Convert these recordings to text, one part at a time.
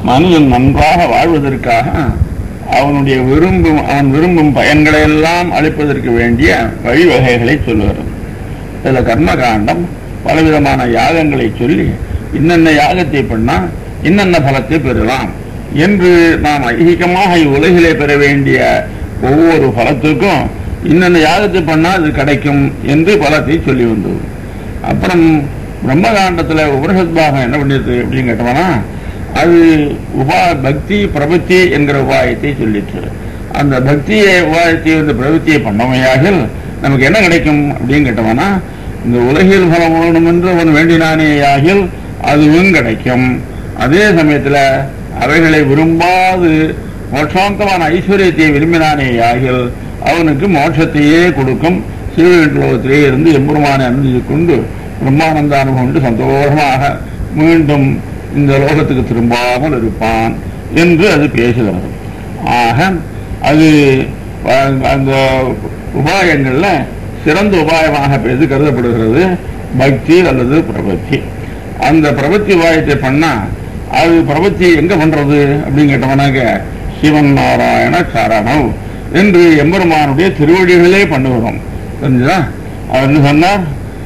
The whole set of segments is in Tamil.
மனிதன் நன்றாக வாழ்வதற்காக அவனுடைய விரும்பும் அவன் விரும்பும் பயன்களை எல்லாம் அளிப்பதற்கு வேண்டிய வழிவகைகளை சொல்லுகிறது இதுல கர்மகாண்டம் பலவிதமான யாகங்களை சொல்லி இன்னென்ன யாகத்தை பண்ணா இன்னென்ன பலத்தை பெறலாம் என்று நாம் ஐகிகமாக இவ்வுலகிலே பெற வேண்டிய ஒவ்வொரு பலத்துக்கும் இன்னென்ன யாகத்தை பண்ணா அது கிடைக்கும் என்று பலத்தை சொல்லி வந்தது அப்புறம் பிரம்மகாண்டத்துல உபனிஷத் பாகம் என்ன பண்ணியது அப்படின்னு கேட்டோம்னா அது உபா பக்தி பிரபத்தி என்கிற உபாயத்தை சொல்லிற்று அந்த பக்தியை உபாயத்தை வந்து பிரபத்தியை பண்ணமையாகில் நமக்கு என்ன கிடைக்கும் அப்படின்னு கேட்டோம்னா இந்த உலகில் பலம் வேணும் என்று அவன் வேண்டினானேயாகில் அதுவும் கிடைக்கும் அதே சமயத்துல அவைகளை விரும்பாது மோட்சாந்தமான ஐஸ்வர்யத்தை விரும்பினானேயாகில் அவனுக்கு மோட்சத்தையே கொடுக்கும் சிவலோகத்திலே இருந்து எம்பெருமானை அனுமதி கொண்டு பிரம்மானந்த அனுபவம் கொண்டு சந்தோஷமாக மீண்டும் இந்த லோகத்துக்கு திரும்பாமல் இருப்பான் என்று அது பேசுகிறது ஆக அது அஹ், அந்த உபாயங்கள்ல சிறந்த உபாயமாக எது கருதப்படுகிறது பக்தி அல்லது பிரபத்தி அந்த பிரபத்தி உபாயத்தை பண்ணா அது பிரபத்தி எங்க பண்றது அப்படின்னு கேட்டோம்னாக்க சிவன் நாராயண சரணம் என்று எம்பெருமானுடைய திருவடிகளே பண்ணுகிறோம் தெரிஞ்சுதா அவர் என்ன சொன்னார்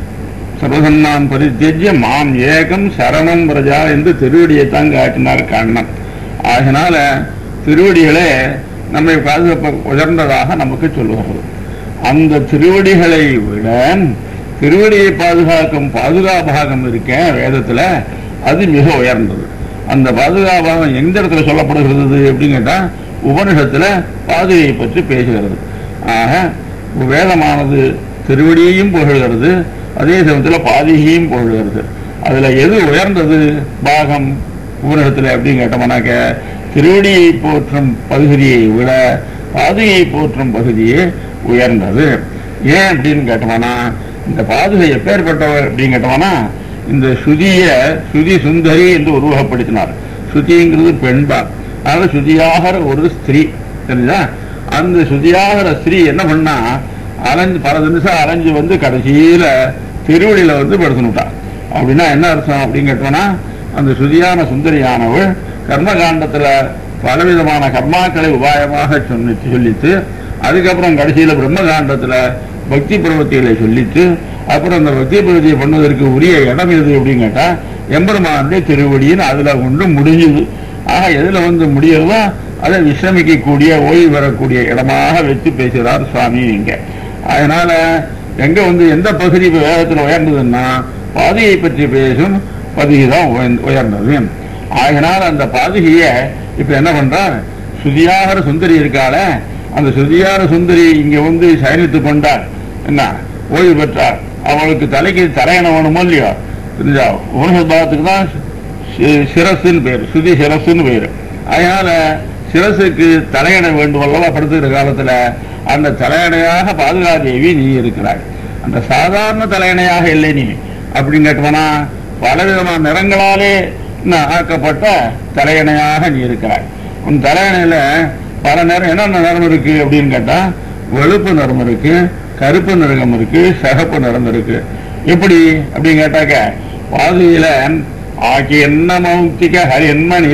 சர்வசன்னான் பரித்தேஜ்ய மாம் ஏகம் சரணம் பிரஜா என்று திருவடியைத்தான் காட்டினார் கண்ணன் ஆகினால திருவடிகளே நம்மை பாதுகாப்ப உயர்ந்ததாக நமக்கு சொல்லுகிறது அந்த திருவடிகளை விட திருவடியை பாதுகாக்கும் பாதுகாப்பாகம் இருக்க வேதத்துல அது மிக உயர்ந்தது அந்த பாதுகாப்பாகம் எந்த இடத்துல சொல்லப்படுகிறது அப்படின்னு கேட்டா உபனிஷத்துல பாதுகையை பற்றி பேசுகிறது ஆக வேதமானது திருவடியையும் புகழ்கிறது அதே சமயத்தில் பாதிகையும் புகழ்கிறது அதுல எது உயர்ந்தது பாகம் ஊரகத்தில் அப்படின்னு கேட்டோம்னாக்க திருவடியை போற்றும் பகுதியை விட பாதுகையை போற்றும் பகுதியே உயர்ந்தது ஏன் அப்படின்னு கேட்டோம்னா இந்த பாதுகை எப்பேற்பட்டவர் அப்படின்னு கேட்டோம்னா இந்த சுதிய சுதி சுந்தரி என்று உருவகப்படுத்தினார் சுதிங்கிறது பெண்பார் அதனால சுதியாகிற ஒரு ஸ்திரீ தெரியுதா அந்த சுதியாகிற ஸ்திரீ என்ன பண்ணா அலைஞ்சு பல நிமிஷம் அலைஞ்சு வந்து கடைசியில திருவடியில வந்து படுத்துனுட்டான் அப்படின்னா என்ன அர்த்தம் அப்படின்னு கேட்டோம்னா அந்த சுதியான சுந்தரியானவள் கர்மகாண்டத்துல பலவிதமான கர்மாக்களை உபாயமாக சொன்னி சொல்லித்து அதுக்கப்புறம் கடைசியில பிரம்மகாண்டத்துல பக்தி பிரவத்திகளை சொல்லித்து அப்புறம் அந்த பக்தி பிரவத்தியை பண்ணுவதற்கு உரிய இடம் எது அப்படின்னு கேட்டா எம்பெருமானுடைய திருவடின்னு அதுல கொண்டு முடியுது ஆக எதுல வந்து முடியுதோ அதை விசிரமிக்கக்கூடிய ஓய்வு பெறக்கூடிய இடமாக வச்சு பேசுகிறார் சுவாமி இங்க அதனால எங்க வந்து எந்த பகுதி இப்ப வேதத்துல உயர்ந்ததுன்னா பாதியை பற்றி பேசும் பகுதி தான் உயர்ந்த- உயர்ந்தது ஆகினால் அந்த பாதுகைய இப்ப என்ன பண்றார் சுதியாகர சுந்தரி இருக்காள அந்த சுதியார சுந்தரி இங்க வந்து சயனித்து கொண்டார் என்ன ஓய்வு பெற்றார் அவளுக்கு தலைக்கு தலையணை வேணுமோ இல்லையோ தெரிஞ்சா உணவு தான் சி- சிரசுன்னு பேர் சுதி சிரசுன்னு பேர் அதனால சிரசுக்கு தலையணை வேண்டும் அல்லவா படுத்துக்கிற காலத்துல அந்த தலையணையாக பாதுகாதேவி நீ இருக்கிறாய் அந்த சாதாரண தலையணையாக இல்லை நீ அப்படின்னு கேட்டோம்னா பலவிதமான நிறங்களாலே ந- ஆக்கப்பட்ட தலையணையாக நீ இருக்கிறாய் உன் தலையணையில பல நிறம் என்னென்ன நிறம் இருக்கு அப்படின்னு கேட்டா வெளுப்பு நிறம் இருக்கு கருப்பு நிறம் இருக்கு சிகப்பு நிறம் இருக்கு எப்படி அப்படின்னு கேட்டாக்க பாதையில ஆக்கி என்ன மௌத்திக ஹரியன்மணி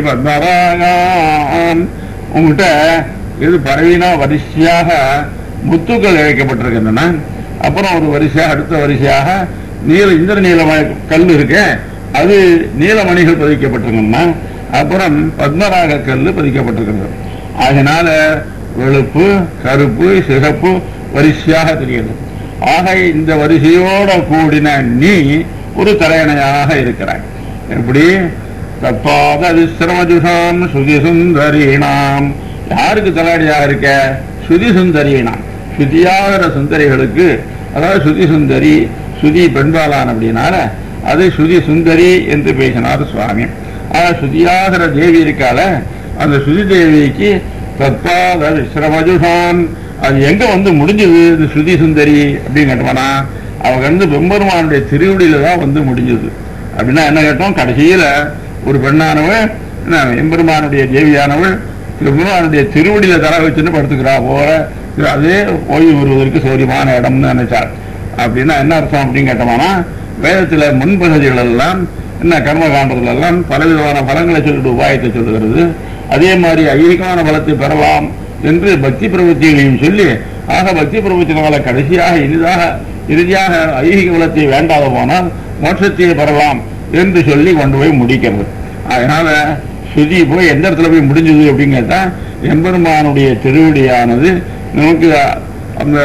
பத்மராகாம் உங்ககிட்ட இது பரவினா வரிசையாக முத்துக்கள் இழைக்கப்பட்டிருக்கின்றன அப்புறம் ஒரு வரிசையாக அடுத்த வரிசையாக நீல இந்திர நீல கல் இருக்கு அது நீலமணிகள் பதிக்கப்பட்டிருக்கின்றன அப்புறம் பத்மராக கல் பதிக்கப்பட்டிருக்கிறது அதனால வெளுப்பு கருப்பு சிகப்பு வரிசையாக தெரிகிறது ஆக இந்த வரிசையோட கூடின நீ ஒரு தலையணையாக இருக்கிறாய் எப்படி தப்பாத விசிரமஜுஷாம் சுதி சுந்தரீனாம் யாருக்கு தலையணையாக இருக்க சுதி சுந்தரீனாம் சுதியாகிற சுந்தரிகளுக்கு அதாவது சுதி சுந்தரி சுதி பெண்பாலான் அப்படின்னால அது சுதி சுந்தரி என்று பேசினார் சுவாமி ஆனா சுதியாகிற தேவி இருக்கால அந்த சுதி தேவிக்கு தற்பாத விசிரமஜுஷான் அது எங்க வந்து முடிஞ்சது இந்த சுதி சுந்தரி அப்படின்னு கேட்டோம்னா அவங்க வந்து பெம்பெருமானுடைய திருவடியில தான் வந்து முடிஞ்சது அப்படின்னா என்ன கேட்டோம் கடைசியில ஒரு பெண்ணானவள் என்ன எம்பெருமானுடைய தேவியானவள் பெருமானுடைய திருவடியில தர வச்சுன்னு படுத்துக்கிறா போல அதே ஓய்வு வருவதற்கு சௌரியமான இடம்னு நினைச்சார் அப்படின்னா என்ன அர்த்தம் அப்படின்னு கேட்டோம்னா வேதத்துல முன்பகுதிகள் எல்லாம் என்ன கர்ம காண்டத்துல எல்லாம் பலவிதமான பலங்களை சொல்லிட்டு உபாயத்தை சொல்லுகிறது அதே மாதிரி ஐகிகமான பலத்தை பெறலாம் என்று பக்தி பிரவൃத்திகளையும் சொல்லி ஆக பக்தி பிரவൃத்தினால கடைசியாக இனிதாக இறுதியாக ஐகிக பலத்தை வேண்டாத போனால் மோட்சத்தை பெறலாம் என்று சொல்லி கொண்டு போய் முடிக்கிறது அதனால சுதி போய் எந்த இடத்துல போய் முடிஞ்சது அப்படின்னு கேட்டா எம்பெருமானுடைய திருவடியானது நமக்கு அந்த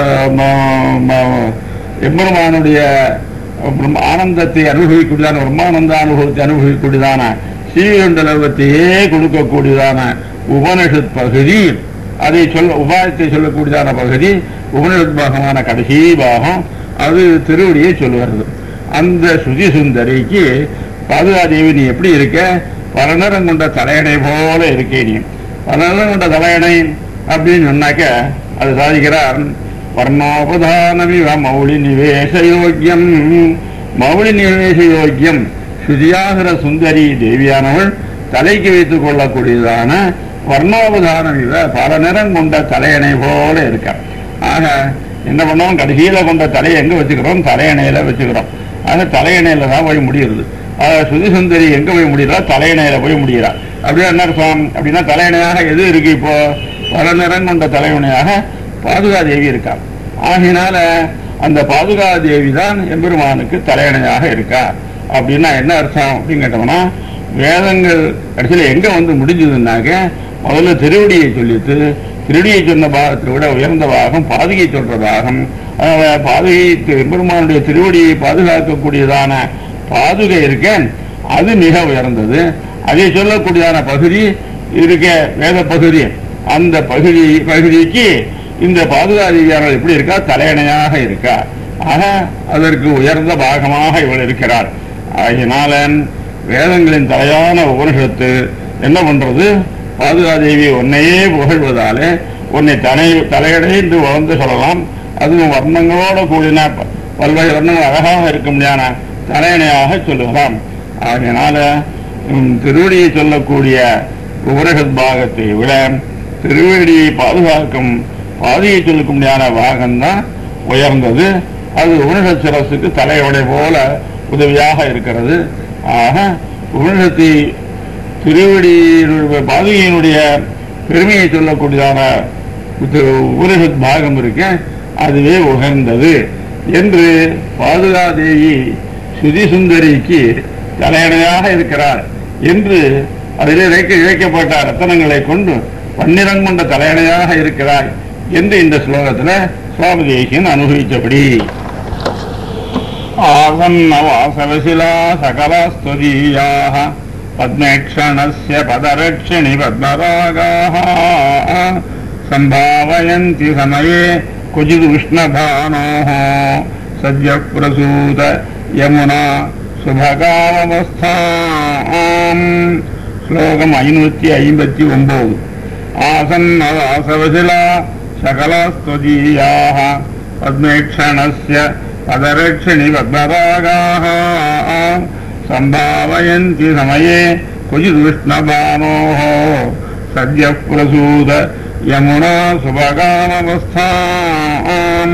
ம- ம- எம்பெருமானுடைய பிரம்ம- ஆனந்தத்தை அனுபவிக்கூடியதான பிரம்மானந்த அனுபவத்தை அனுபவிக்கூடியதான ஸ்ரீகண்டலவத்தையே கொடுக்கக்கூடியதான உபனிஷத் பகுதி அதை சொல்ல உபாயத்தை சொல்லக்கூடியதான பகுதி உபனிஷத் பாகமான கடைசி பாகம் அது திருவடியை சொல்லுகிறது அந்த சுதி சுந்தரிக்கு பாதுகாதேவி நீ எப்படி இருக்க பலநரம் கொண்ட தலையணை போல இருக்கே நீ பலநரம் கொண்ட தலையணை அப்படின்னு சொன்னாக்க அது சாதிக்கிறார் வர்ணோபதானமிவ மௌலி நிவேச யோக்கியம் மௌலி நிவேச யோக்கியம் சுதியாகிற சுந்தரி தேவியானவள் தலைக்கு வைத்துக் கொள்ளக்கூடியதான வர்ணோபதானம் இவ பல நிறம் கொண்ட தலையணை போல இருக்க ஆக என்ன பண்ணோம் கடைசியில கொண்ட தலையை எங்க வச்சுக்கிறோம் தலையணையில வச்சுக்கிறோம் ஆக தலையணையில தான் போய் முடியுது ஆக சுதி சுந்தரி எங்க போய் முடியுறா தலையணையில போய் முடிகிறா அப்படியே என்ன அர்த்தம் அப்படின்னா தலையணையாக எது இருக்கு இப்போ பல நிறம் கொண்ட தலையணையாக பாதுகாதேவி இருக்கா ஆகினால அந்த பாதுகாதேவி தான் எம்பெருமானுக்கு தலையணையாக இருக்கா அப்படின்னா என்ன அர்த்தம் அப்படின்னு கேட்டோம்னா வேதங்கள் கடைசியில் எங்க வந்து முடிஞ்சதுன்னாக்க முதல்ல திருவடியை சொல்லிட்டு திருடியை சொன்ன பாகத்தை விட உயர்ந்த பாகம் பாதுகை சொல்ற பாகம் அதனால பாதுகை எம்பெருமானுடைய திருவடியை பாதுகாக்கக்கூடியதான பாதுகை இருக்க அது மிக உயர்ந்தது அதை சொல்லக்கூடியதான பகுதி இருக்க வேத பகுதி அந்த பகுதி பகுதிக்கு இந்த பாதுகாதியானவர் எப்படி இருக்கா தலையணையாக இருக்கா ஆக அதற்கு உயர்ந்த பாகமாக இவள் இருக்கிறார் ஆகினால வேதங்களின் தலையான உபனிஷத்து என்ன பண்றது பாதுகாதேவி உன்னையே புகழ்வதாலே உன்னை தலை தலையடை என்று வளர்ந்து சொல்லலாம் அதுவும் வர்ணங்களோட கூடின ப- பல்வேறு வர்ணங்கள் அழகாக இருக்க முடியாத தலையணையாக சொல்லுகலாம் ஆகையினால உம், திருவடியை சொல்லக்கூடிய உபனிஷத் பாகத்தை விட திருவடியை பாதுகாக்கும் பாதியை சொல்லக்கூடிய முடியாத பாகம்தான் உயர்ந்தது அது உபனிஷத் சிரசுக்கு தலையோடை போல உதவியாக இருக்கிறது ஆக உபனிஷத்தை திருவடியினுடைய பாதுகையினுடைய பெருமையை சொல்லக்கூடியதான உத்த- உபனிஷத் பாகம் இருக்க அதுவே உகந்தது என்று பாதுகாதேவி சுதி சுந்தரிக்கு தலையணையாக இருக்கிறார் என்று அதிலே இழைக்க இழைக்கப்பட்ட ரத்தனங்களை கொண்டு பன்னிரங் கொண்ட தலையணையாக இருக்கிறாய் என்று இந்த ஸ்லோகத்துல சுவாமி தேசியன் அனுபவித்தபடி ஆசன்னவாசவசிலா சகலஸ்துதீயாः பத்மேक्षणस्य पदरक्षिणि पद्मरागाः सम्भावयन्ति समये क्वचिदुष्णभानोः सद्यः प्रसूत यमुना சுபகாவஸ்தாம் ஸ்லோகம் ஐநூத்தி ஐம்பத்தி ஒன்பது ஆசன்னவாசவசிலா சகலஸ்துதீயாः பத்மேक्षणस्य पदरक्षिणि पद्मरागाः सम्भावयन्ति समये क्वचिदुष्णभानोः सद्यः प्रसूत यमुना சுபகாமவஸ்தாம்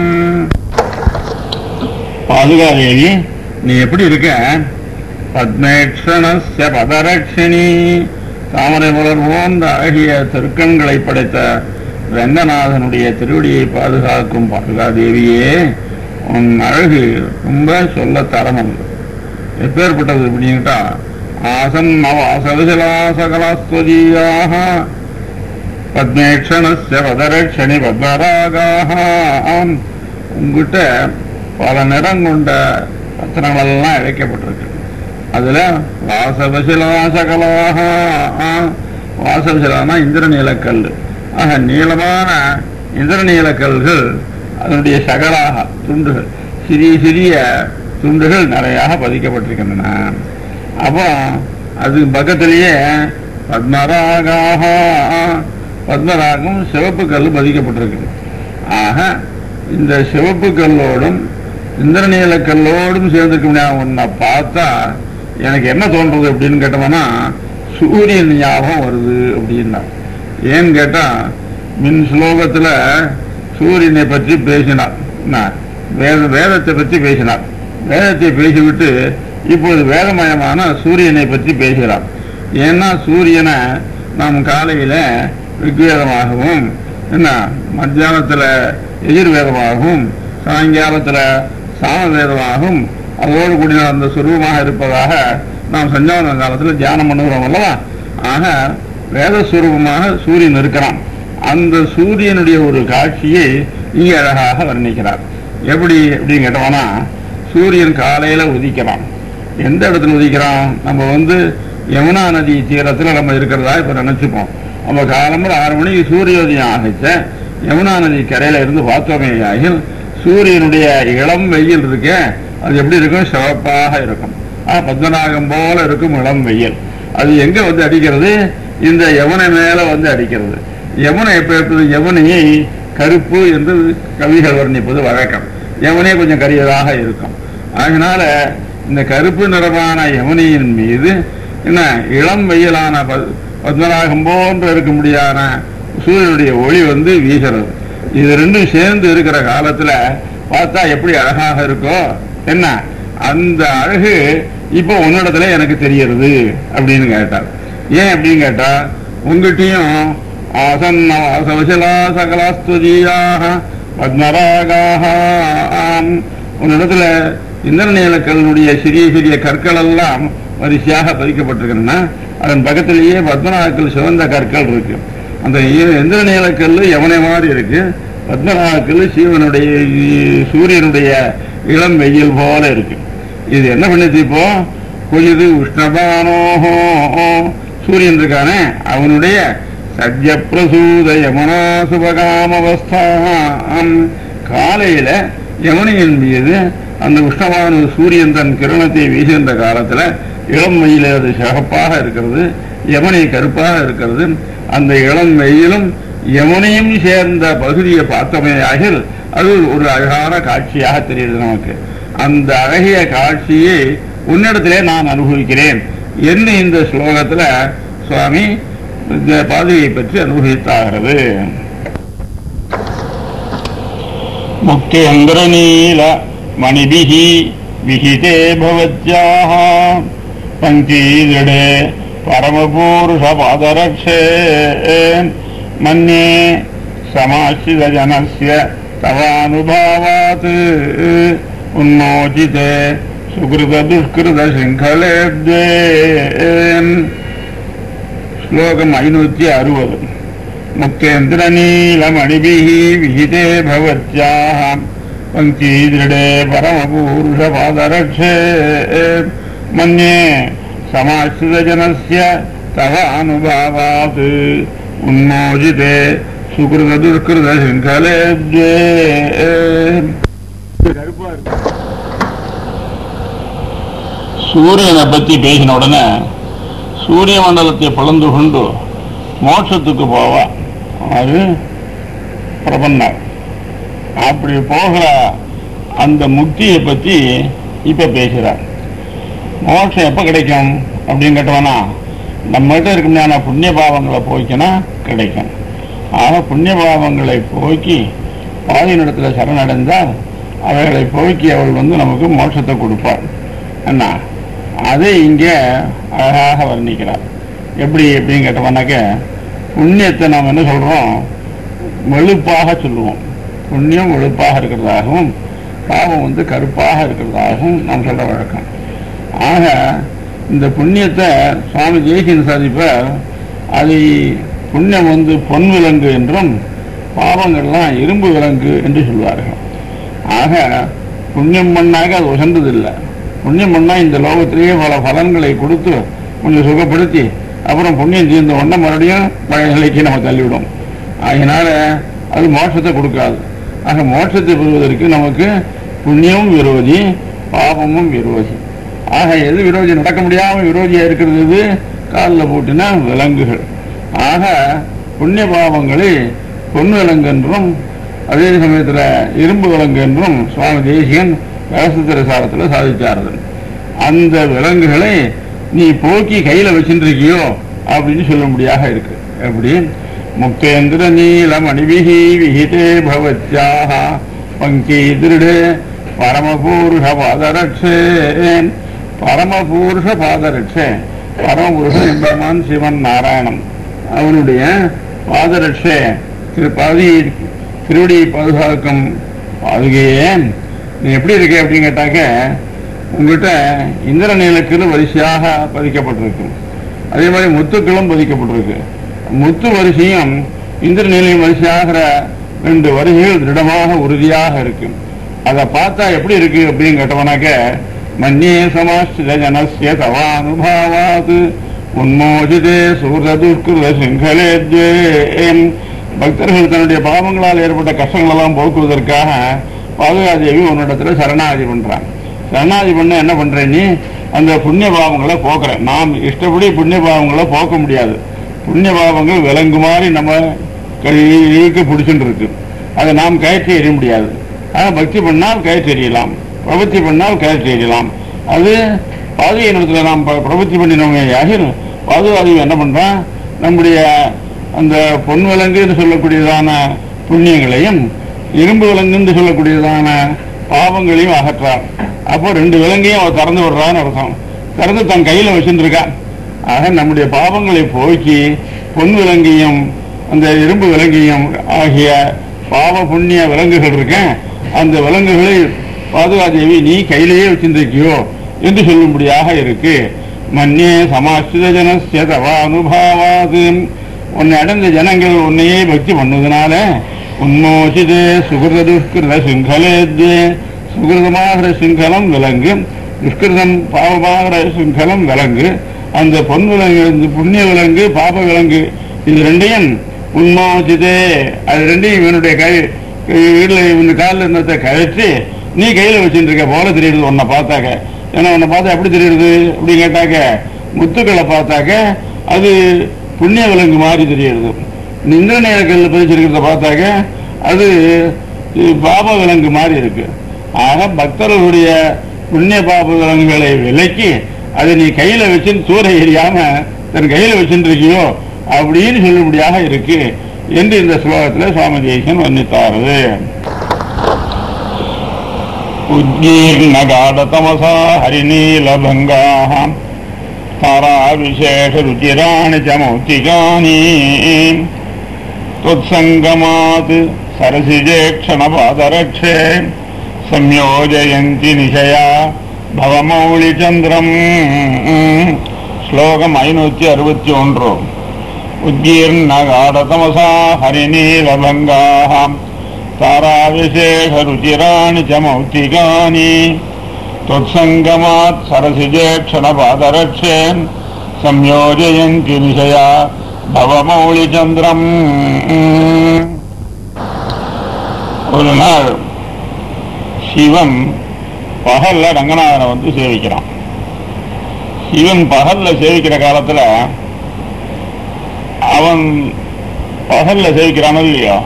பாதுகாதேவி நீ எப்படி இருக்க பத்மேக்ஷணஸ்ய பதரட்சிணி தாமரை மலர் போன்ற அழகிய திருக்கண்களை படைத்த ரங்கநாதனுடைய திருவடியை பாதுகாக்கும் பாதுகாதேவியே உன் அழகு ரொம்ப சொல்ல தரமது எப்பேற்பட்டது அப்படின்ட்டா ஆசன் நவ அசவிசலா சகலாஸ்வதீயாக பத்மேக்ஷணஸ்ய பதரட்சணி பத்மராகாக உங்ககிட்ட பல நிறம் கொண்ட ரத்னங்களெல்லாம் இழைக்கப்பட்டிருக்கு அதுல வாசவசிலா சகலாக வாசவசிலானா இந்திரநீலக்கல் ஆக நீளமான இந்திரநீலக்கல்கள் அதனுடைய சகலாக துண்டுகள் சிறிய சிறிய துண்டுகள் நிறையாக பதிக்கப்பட்டிருக்கின்றன அப்போ அது பக்கத்திலேயே பத்மராகாக பத்மராகம் சிவப்பு கல் பதிக்கப்பட்டிருக்கு ஆக இந்த சிவப்பு கல்லோடும் இந்திரநீல கல்லோடும் சேர்ந்துருக்க முடியாத ஒன்றை பார்த்தா எனக்கு என்ன தோன்றது அப்படின்னு கேட்டோம்னா சூரியன் ஞாபகம் வருது அப்படின்னா ஏன்னு கேட்டா மின் ஸ்லோகத்துல சூரியனை பற்றி பேசினார் என்ன? வேத வேதத்தை பற்றி பேசினார் வேதத்தை பேசிவிட்டு இப்போது வேதமயமான சூரியனை பற்றி பேசுகிறார் ஏன்னா சூரியனை நாம் காலையில ரிக்வேதமாகவும் என்ன மத்தியானத்துல எதிர்வேதமாகவும் சாயங்காலத்துல சாமவேதமாகவும் அதோடு கூடிய அந்த சுரூபமாக இருப்பதாக நாம் சஞ்சாவன காலத்தில் தியானம் பண்ணுகிறோம் அல்லவா ஆக வேத சுரூபமாக சூரியன் இருக்கிறான் அந்த சூரியனுடைய ஒரு காட்சியை இங்கே அழகாக வர்ணிக்கிறார் எப்படி அப்படின்னு கேட்டோம்னா சூரியன் காலையில உதிக்கிறான் எந்த இடத்துல உதிக்கிறான் நம்ம வந்து யமுனா நதி தீரத்துல நம்ம இருக்கிறதா இப்ப நினைச்சுப்போம் நம்ம காலம்பர ஆறு மணிக்கு சூரியோதயம் ஆகிச்ச யமுனா நதி கரையில இருந்து பார்த்தோமே ஆகில் சூரியனுடைய இளம் வெயில் இருக்க அது எப்படி இருக்கும் சிவப்பாக இருக்கும் ஆஹ் பத்மநாகம் போல இருக்கும் இளம் வெயில் அது எங்க வந்து அடிக்கிறது இந்த யமுனை மேல வந்து அடிக்கிறது யமுனை எப்ப இருப்பது யமுனையை கருப்பு என்று கவிகள் வர்ணிப்பது வழக்கம் யமுனை கொஞ்சம் கரியதாக இருக்கும் அதனால இந்த கருப்பு நிறமான யமுனையின் மீது என்ன இளம் வெயிலான ப- பத்மநாகம் போன்ற இருக்க முடியாத சூரியனுடைய ஒளி வந்து வீசுறது இது ரெண்டும் சேர்ந்து இருக்கிற காலத்துல பார்த்தா எப்படி அழகாக இருக்கோ என்ன அந்த அழகு இப்போ உன்னிடத்துல எனக்கு தெரியறது அப்படின்னு கேட்டார் ஏன் அப்படின்னு கேட்டா உங்ககிட்டயும் ஆசன்ன வாசவசலா சகலாஸ்துதியாக பத்மராகாக ஆம் உன்னிடத்துல இந்திரநீலக்கல்லுடைய சிறிய சிறிய கற்கள் எல்லாம் வரிசையாக பதிக்கப்பட்டிருக்கின்றன அதன் பக்கத்திலேயே பத்மநாகக்கல் சிவந்த கற்கள் இருக்கு அந்த இ- இந்திரநீலக்கல் யமுனை மாதிரி இருக்கு பத்மநாகக்கல் சிவனுடைய இ- சூரியனுடைய இளம் வெயில் போல இருக்கு இது என்ன பண்ணுது இப்போ குளிது உஷ்ணபானோஹோ சூரியன் இருக்கானே அவனுடைய சத்ய பிரசூத யமுனா சுபகாமவஸ்தாம் காலையில யமுனையின் மீது அந்த உஷ்ணமான சூரியன் தன் கிரணத்தை வீசுகின்ற காலத்துல இளம் வெயில் அது சிகப்பாக இருக்கிறது யமுனை கருப்பாக இருக்கிறது அந்த இளம் வெயிலும் யமுனையும் சேர்ந்த பகுதியை பார்த்தமையாகில் அது ஒரு அழகான காட்சியாக தெரியுது நமக்கு அந்த அழகிய காட்சியை உன்னிடத்திலே நான் அனுபவிக்கிறேன் என்று இந்த ஸ்லோகத்துல சுவாமி இந்த பாதுகையை பற்றி அனுபவித்தாகிறது முக்தேந்திரநீல மணிபிः விஹிதே பவத்யாः பங்கீதிடே பரமபூருஷபாதரக்ஷே மன்யே சமாசிதஜனஸ்ய தவானுபாவாத் உன்மோச்சிதே சுகிருத துஷ்கிருத சிங்கலேப்தே ஸ்லோகம் ஐநூத்தி அறுபது முக்தேந்திரநீலமணிபிः விஹிதே भवत्याः पङ्क्तिदृढे परमपूरुषपादरक्षे मन्ये समाश्रितजनस्य तव अनुभावात् उन्मोचिते सुकृतदुष्कृतशृङ्खले द्वे சூரியனை பத்தி பேசின உடனே சூரிய மண்டலத்தை பிளந்து கொண்டு மோட்சத்துக்கு போவா அது பிரபன்னார் அப்படி போகிற அந்த முக்தியை பத்தி இப்ப பேசுறார் மோட்சம் எப்ப கிடைக்கும் அப்படின்னு கேட்டவனா நம்மகிட்ட இருக்க புண்ணிய பாவங்களை போய்க்கினா கிடைக்கும் ஆக புண்ணிய பாவங்களை போக்கி பாதியினிடத்துல சரணடைந்தால் அவைகளை போக்கி அவள் வந்து நமக்கு மோட்சத்தை கொடுப்பாள் என்ன அதை இங்கே அழகாக வர்ணிக்கிறார் எப்படி எப்படின்னு கேட்டோம்னாக்க புண்ணியத்தை நாம் என்ன சொல்றோம் வெளுப்பாக சொல்லுவோம் புண்ணியம் வெளுப்பாக இருக்கிறதாகவும் பாவம் வந்து கருப்பாக இருக்கிறதாகவும் நாம் சொல்ற வழக்கம் ஆக இந்த புண்ணியத்தை சுவாமி ஜெயசின் சாதிப்பார் அதை புண்ணியம் வந்து பொன் விலங்கு என்றும் பாவங்கள்லாம் இரும்பு விலங்கு என்று சொல்வார்கள் ஆக புண்ணியம் பண்ணாக அது உசந்ததில்லை புண்ணியம் பண்ணா இந்த லோகத்திலேயே பல பலன்களை கொடுத்து கொஞ்சம் சுகப்படுத்தி அப்புறம் புண்ணியம் தீர்ந்த உடனே மறுபடியும் பழைய நிலைக்கு நம்ம தள்ளிவிடும் அதனால அது மோட்சத்தை கொடுக்காது ஆக மோட்சத்தை பெறுவதற்கு நமக்கு புண்ணியமும் விரோதி பாவமும் விரோதி ஆக எது விரோதி நடக்க முடியாம விரோதியா இருக்கிறது எது காலில் போட்டினா விலங்குகள் ஆக புண்ணிய பாவங்களை பொன் விலங்கு என்றும் அதே சமயத்துல இரும்பு விலங்கு என்றும் சுவாமி தேசிகன் விவசாய சாரத்தில் சாதிச்சார்கள் அந்த விலங்குகளை நீ போக்கி கையில வச்சுட்டு இருக்கியோ அப்படின்னு சொல்லும்படியாக இருக்கு எப்படி முக்தேந்திர நீலம் அணிவிகி விஹிதே பவத்யாக பங்கி திருடே பரமபூருஷ பாதரட்சேன் பரமபுருஷ பாதரட்சை பரமபுருஷன் எம்பெருமான் சிவன் நாராயணன் அவனுடைய பாதரட்சை திரு பாதி திருவடி பாதுகாக்கும் பாதுகையே நீ எப்படி இருக்க அப்படின்னு கேட்டாக்க உங்ககிட்ட இந்திர நீலக்கில் வரிசையாக பதிக்கப்பட்டிருக்கு அதே மாதிரி முத்துக்களும் பதிக்கப்பட்டிருக்கு முத்து வரிசையும் இந்திர நீலையும் வரிசையாகிற ரெண்டு வரிசைகள் திருடமாக உறுதியாக இருக்கு அதை பார்த்தா எப்படி இருக்கு அப்படின்னு கேட்டவனாக்க மன்னியே சமாஸ்திர ஜனசிய தவானுபாவாத் உன்மோஜிதே சூரதுஷ்கிருத சிங்கலேத்வே பக்தர்கள் தன்னுடைய பாவங்களால் ஏற்பட்ட கஷ்டங்கள் எல்லாம் போக்குவதற்காக பாதுகாதேவி உன்னிடத்துல சரணாகதி பண்றான் சரணாகதி பண்ண என்ன பண்ற நீ அந்த புண்ணிய பாவங்களை போக்குற நாம் இஷ்டப்படி புண்ணிய பாவங்களை போக்க முடியாது புண்ணிய பாவங்கள் விலங்கு மாதிரி நம்ம இழுக்க பிடிச்சுட்டு இருக்கு அதை நாம் கயற்றி எறிய முடியாது ஆனா பக்தி பண்ணால் கயற்றி எறியலாம் பிரபத்தி பண்ணால் கயற்றி எறியலாம் அது பாதுகை இடத்துல நாம் ப- பிரபத்தி பண்ணினோமே ஆகில் பாதுகாதேவி என்ன பண்றான் நம்முடைய அந்த பொன் விலங்கு என்று சொல்லக்கூடியதான புண்ணியங்களையும் இரும்பு விலங்கு என்று சொல்லக்கூடியதான பாவங்களையும் அகற்றார் அப்போ ரெண்டு விலங்கையும் அவ திறந்து விடுறான்னு அர்த்தம் திறந்து தன் கையில வச்சுருக்கான் ஆக நம்முடைய பாவங்களை போக்கி பொன் விலங்கையும் அந்த இரும்பு விலங்கையும் ஆகிய பாவ புண்ணிய விலங்குகள் இருக்கேன் அந்த விலங்குகளை பாதுகாதேவி நீ கையிலேயே வச்சிருக்கியோ என்று சொல்லும்படியாக இருக்கு மன்னே சமாஸ்திர ஜனசிய தவ அனுபாவாது உன்னை அடைந்த ஜனங்கள் உன்னையே பக்தி பண்ணுவதனால உன்மோசிதே சுகிருத துஷ்கிருத சிங்கலேத்வே சுகிருதமாகிற சிங்கலம் விலங்கு துஷ்கிருதம் பாவமாகிற சிங்கலம் விலங்கு அந்த பொன் விலங்கு இந்த புண்ணிய விலங்கு பாப விலங்கு இது ரெண்டையும் உன்மோசிதே அது ரெண்டையும் இவனுடைய கை வீட்டில் இவனு காலில் இருந்ததை கழிச்சு நீ கையில் வச்சுட்டு இருக்க போல தெரியுது உன்னை பார்த்தாக்க ஏன்னா உன்னை பார்த்தா எப்படி தெரியுது அப்படின்னு கேட்டாக்க முத்துக்களை பார்த்தாக்க அது புண்ணிய விலங்கு மாதிரி தெரியுது இந்திர நேரங்களில் பதிச்சிருக்கிறத பார்த்தாக்க அது பாப விலங்கு மாதிரி இருக்கு ஆக பக்தர்களுடைய புண்ணிய பாப விலங்குகளை விலக்கி அதை நீ கையில வச்சு தூர எறியாம தன் கையில வச்சுட்டு இருக்கியோ அப்படின்னு சொல்லும்படியாக இருக்கு என்று இந்த ஸ்லோகத்தில் சுவாமி தேசன் வர்ணித்தாரது உஜ்ஜீர்ணகாடதமசா ஹரிநீலபங்காः ताराविशेषरुचिराणि च मौक्तिकानि त्वत्सङ्गमात् सरसिजे क्षणपादरक्षे संयोजयन्ति निशया भवमौलिचन्द्रम् श्लोकम् ऐनूति अरुपति ஒன்று उद्गीर्णगाढतमसा हरिनीलभङ्गाः ताराविशेषरुचिराणि च मौक्तिकानि त्वत्सङ्गमात् सरसिजे क्षणपादरक्षे संयोजयन्ति निशया भवमौलिचन्द्रम् ஒரு நாள் சிவன் பகல்ல ரங்கநாதனை வந்து சேவிக்கிறான் சிவன் பகல்ல சேவிக்கிற காலத்துல அவன் பகல்ல சேவிக்கிறானோ இல்லையோ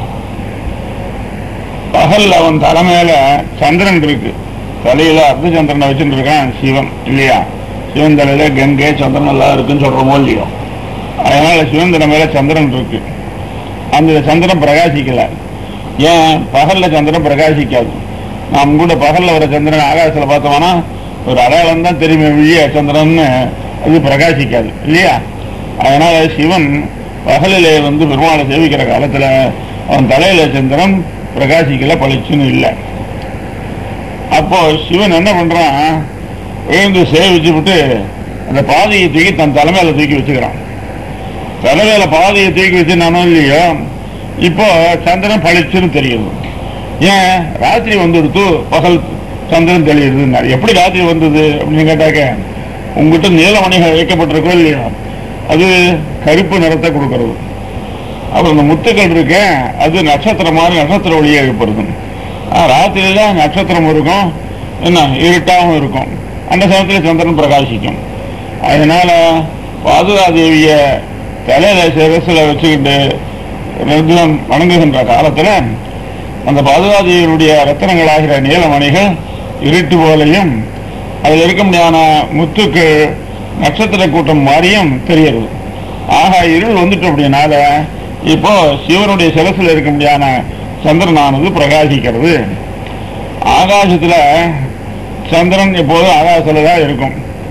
பகல்ல அவன் தலைமையில சந்திரன் இருக்கு தலையில அர்த்த சந்திரனை வச்சுட்டு இருக்கான் சிவன் இல்லையா சிவன் தலையில கங்கை சந்திரன் எல்லாம் இருக்குன்னு சொல்றோமோ இல்லையோ அதனால சிவன் தலைமையில சந்திரன் இருக்கு அந்த சந்திரன் பிரகாசிக்கல ஏன் பகல்ல சந்திரன் பிரகாசிக்காது நாம் கூட பகல்ல வர சந்திரன் ஆகாசத்துல பார்த்தோம்னா ஒரு அடையாளம் தான் தெரியுமே விழிய சந்திரன்னு அது பிரகாசிக்காது இல்லையா அதனால சிவன் பகலிலே வந்து பெருமாளை சேவிக்கிற காலத்துல அவன் தலையில சந்திரன் பிரகாசிக்கல பளிச்சுன்னு இல்லை அப்போ சிவன் என்ன பண்றான் எழுந்து சேவிச்சு விட்டு அந்த பாதையை தூக்கி தன் தலைமையில தூக்கி வச்சுக்கிறான் தலைமையில பாதையை தூக்கி வச்சுனானோ இல்லையோ இப்போ சந்திரன் பளிச்சுன்னு தெரியுது ஏன் ராத்திரி வந்துடுத்து பகல் சந்திரன் தெரியுது எப்படி ராத்திரி வந்தது அப்படின்னு கேட்டாக்க உங்ககிட்ட நீலமணிகள் வைக்கப்பட்டிருக்கோ இல்லையோ அது கருப்பு நிறத்தை கொடுக்கறது அப்புறம் இந்த முத்துக்கள் இருக்க அது நட்சத்திரம் மாதிரி நட்சத்திர ஒளியை எழுப்புறது ஆஹ் ராத்திரியில நட்சத்திரம் இருக்கும் என்ன இருட்டாகவும் இருக்கும் அந்த சமயத்தில் சந்திரன் பிரகாசிக்கும் அதனால பாதுகாதேவிய தலையில சிரசுல வச்சுக்கிட்டு ரெகுலம் வணங்குகின்ற காலத்துல அந்த பாதுகாதேவியருடைய ரத்தனங்களாகிற நீலமணிகள் இருட்டு போலையும் அதில் இருக்க முடியாத முத்துக்கள் நட்சத்திர கூட்டம் மாதிரியும் தெரியுது ஆக இருள் வந்துட்டு அப்படின்னால இப்போ சிவனுடைய சிரசுல இருக்க முடியாத சந்திரனானது பிரகாசிக்கிறது ஆகாசத்துல சந்திரன் எப்போதும் ஆகாசத்துல தான் இருக்கும்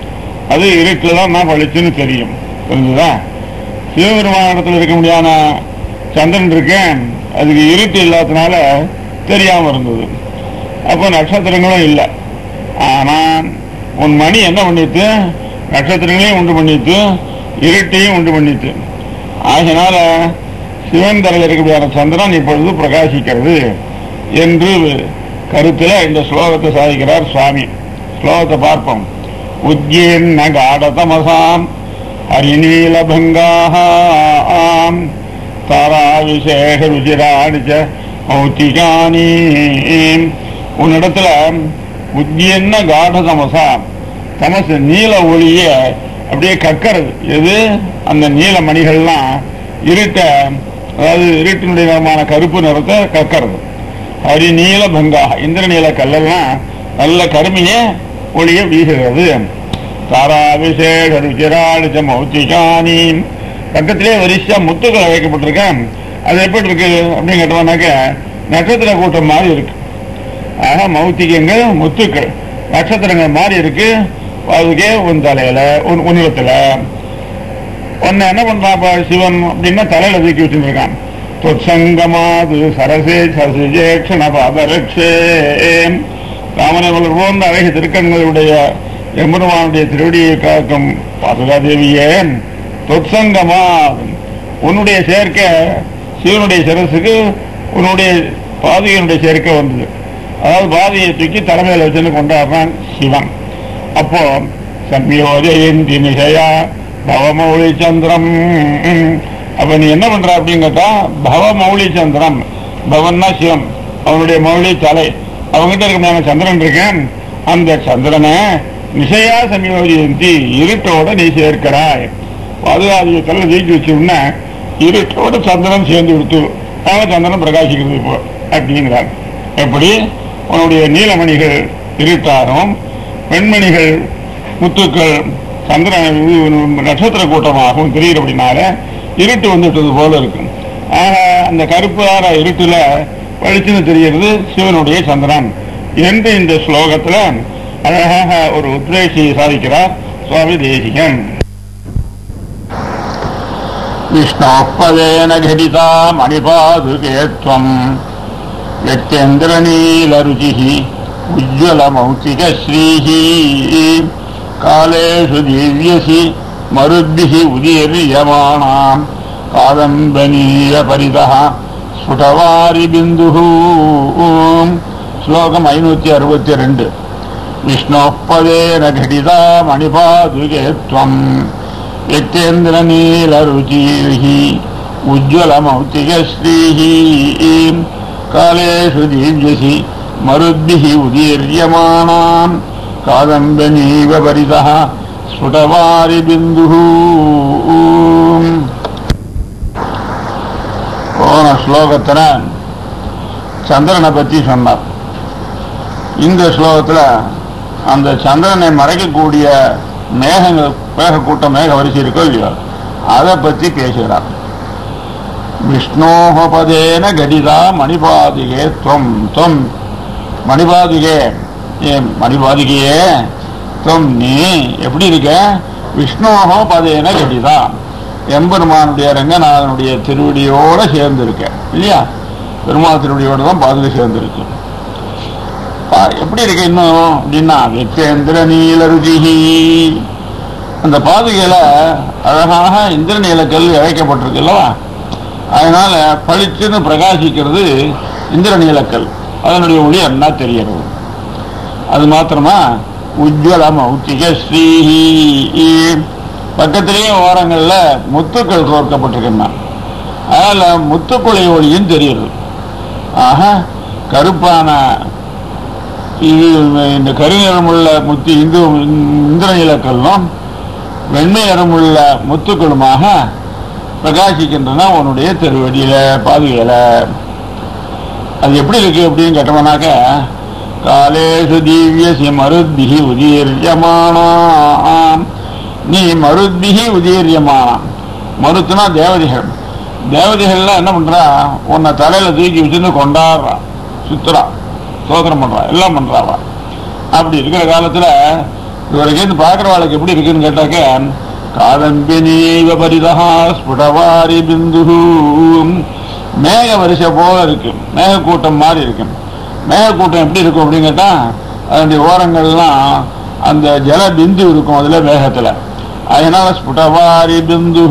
அது இருட்டில் தான் நான் பளிச்சுன்னு தெரியும் புரிஞ்சுதா சிவபெருமானிடத்தில் இருக்க முடியாத சந்திரன் இருக்கேன் அதுக்கு இருட்டு இல்லாததுனால தெரியாம இருந்தது அப்போ நட்சத்திரங்களும் இல்லை ஆனா உன் மணி என்ன பண்ணிட்டு நட்சத்திரங்களையும் உண்டு பண்ணிட்டு இருட்டையும் உண்டு பண்ணிட்டு ஆகினால சிவன் தரையில் இருக்கக்கூடிய சந்திரன் இப்பொழுது பிரகாசிக்கிறது என்று கருத்துல இந்த ஸ்லோகத்தை சாதிக்கிறார் சுவாமி ஸ்லோகத்தை பார்ப்போம் உத்யேன்ன காடதமசாம் ஹரிநீலபங்காம் தாரா விசேஷ ருச்சிராணி ச மௌத்திகானி உன்னிடத்துல உத்யன்ன காட தமசா தமசு நீல ஒளிய அப்படியே கக்கறது எது அந்த நீல மணிகள்லாம் இருட்ட அதாவது இருட்டினுடைய நிறமான கருப்பு நிறத்தை கக்கறது ஹரி நீல பங்கா இந்திர நீல கல்லெல்லாம் நல்ல கருமைய ஒளிய வீசுகிறது தாராபிஷேக ருச்சிராளிச்ச மௌத்திகானி பக்கத்திலே வரிசையா முத்துக்கள் வைக்கப்பட்டிருக்கேன் அது எப்படி இருக்கு அப்படின்னு கேட்டோம்னாக்க நட்சத்திர கூட்டம் மாதிரி இருக்கு ஆக மௌத்திகங்கள் முத்துக்கள் நட்சத்திரங்கள் மாதிரி இருக்கு அதுக்கே உன் தலையில உன் உன்னிடத்துல உன்னை என்ன பண்றான் இப்ப சிவன் அப்படின்னா தலையில தூக்கி வச்சுருக்கான் தொற்சங்கமாது சரசே சசிஜேக்ஷண பாதரக்ஷே ராமனவர்கள் போன்ற அழகிய திருக்கண்களுடைய எம்பெருமானுடைய திருவடியை காக்கும் பாதுகாதேவியே தொற்சங்கமா உன்னுடைய சேர்க்கை சிவனுடைய சிரசுக்கு உன்னுடைய பாதுகையினுடைய சேர்க்கை வந்தது அதாவது பாதையை தூக்கி தலைமையில வச்சுன்னு கொண்டாடுறான் சிவன் அப்போ சம்யோஜயந்தி நிஷயா பவமௌளி சந்திரம் அப்ப நீ என்ன பண்ற அப்படின்னு கேட்டா பவமௌளி சந்திரம் பவன்னா சிவன் அவனுடைய மௌளி தலை அவங்ககிட்ட இருக்க சந்திரன் இருக்கேன் அந்த சந்திரனை நிஷயா சம்யோஜயந்தி இருட்டோட நீ சேர்க்கிறாய் பாதுகாதிய தலை ஜெயிச்சு வச்சோம்னா இருட்டோட சந்திரன் சேர்ந்து விடுத்து அவன் சந்திரன் பிரகாசிக்கிறது இப்போ அப்படிங்கிறார் எப்படி உன்னுடைய நீலமணிகள் இருட்டாகவும் வெண்மணிகள் முத்துக்கள் சந்திரன் இது நட்சத்திர கூட்டமாகவும் தெரிகிறபடினால இருட்டு வந்துட்டது போல இருக்கும் ஆக அந்த கருப்பார இருட்டுல பளிச்சுன்னு தெரிகிறது சிவனுடைய சந்திரன் என்று இந்த ஸ்லோகத்துல அழகாக ஒரு உத்வேசி சாதிக்கிறார் சுவாமி தேசிகன் விஷ்ணோப்பதேன घटिता मणिपादुके त्वम् यत्येन्द्रनीलरुचिः उज्ज्वलमौक्तिकश्रीः कालेषु दिव्यसि मरुद्भिः उदीर्यमाणाम् कादम्बनीयपरितः स्फुटवारिबिन्दुः श्लोकम् ऐनूति अरुपति रेण्ड् विष्णोःपदेन घटिता मणिपादुके त्वम् यत्येन्द्रनीलरुचिः उज्ज्वलमौक्तिकश्रीः कालेषु दिव्यसि मरुद्भिः उदीर्यमाणाम् कादम्बनीव परितः स्फुटवारिबिन्दुः போன ஸ்லோகத்துல சந்திரனை பத்தி சொன்னார் இந்த ஸ்லோகத்துல அந்த சந்திரனை மறைக்கக்கூடிய மேகங்கள் மேக கூட்டம் மேக வரிசை இருக்கோ இல்லையோ அதை பத்தி பேசுகிறார் விஷ்ணோபதேன கடிதா மணிபாதிகே துவம் துவம் மணிபாதிகே ஏ மணிபாதிகையே துவம் நீ எப்படி இருக்க விஷ்ணோகோ பதேன கடிதா எம்பெருமானுடைய ரங்கநாதனுடைய திருவடியோட சேர்ந்து இருக்க இல்லையா பெருமாள் திருவடியோட தான் பாதுகை சேர்ந்திருக்கு பா- எப்படி இருக்கு இன்னும் அப்படின்னா வெத்தேந்திர நீல ருஜிஹி அந்த பாதுகையில அழகாக இந்திர நீலக்கல் இழைக்கப்பட்டிருக்கு அல்லவா அதனால பளிச்சுன்னு பிரகாசிக்கிறது இந்திர நீலக்கல் அதனுடைய ஒளி என்ன தெரியறது அது மாத்திரமா உஜ்வல மௌத்திக ஸ்ரீஹி பக்கத்திலேயே ஓரங்கள்ல முத்துக்கள் கோர்க்கப்பட்டிருக்கின்றன அதனால முத்துக்குளை ஒளியும் தெரியுது ஆக கருப்பான இது இந்த கருநிறமுள்ள முத்து இந்து இந்திரநீலக்கல்லும் வெண்மை நிறமுள்ள முத்துக்களுமாக பிரகாசிக்கின்றன உன்னுடைய திருவடியில பாதுகையில அது எப்படி இருக்கு அப்படின்னு கேட்டோம்னாக்க காலேஷு திவ்யசி மருத்பிகி உதீரியமானாம் நீ மருத்பிகி உதீரியமானாம் மருத்துனா தேவதைகள் தேவதைகள்லாம் என்ன பண்றா உன்னை தலையில தூக்கி வச்சுன்னு கொண்டாடுறா சுத்துறா சோதனம் பண்றா எல்லாம் பண்றாவா அப்படி இருக்கிற காலத்துல இதுவரைக்கும் பார்க்குறவாளுக்கு எப்படி இருக்குன்னு கேட்டாக்க காதம்பினீவ பரிதா ஸ்புடவாரி பிந்து மேக வரிசை போல இருக்கு மேகக்கூட்டம் மாதிரி இருக்கு மேகக்கூட்டம் எப்படி இருக்கும் அப்படின்னு கேட்டா அதனுடைய ஓரங்கள்லாம் அந்த ஜல பிந்து இருக்கும் அதுல மேகத்துல அதனால ஸ்புடவாரி பிந்து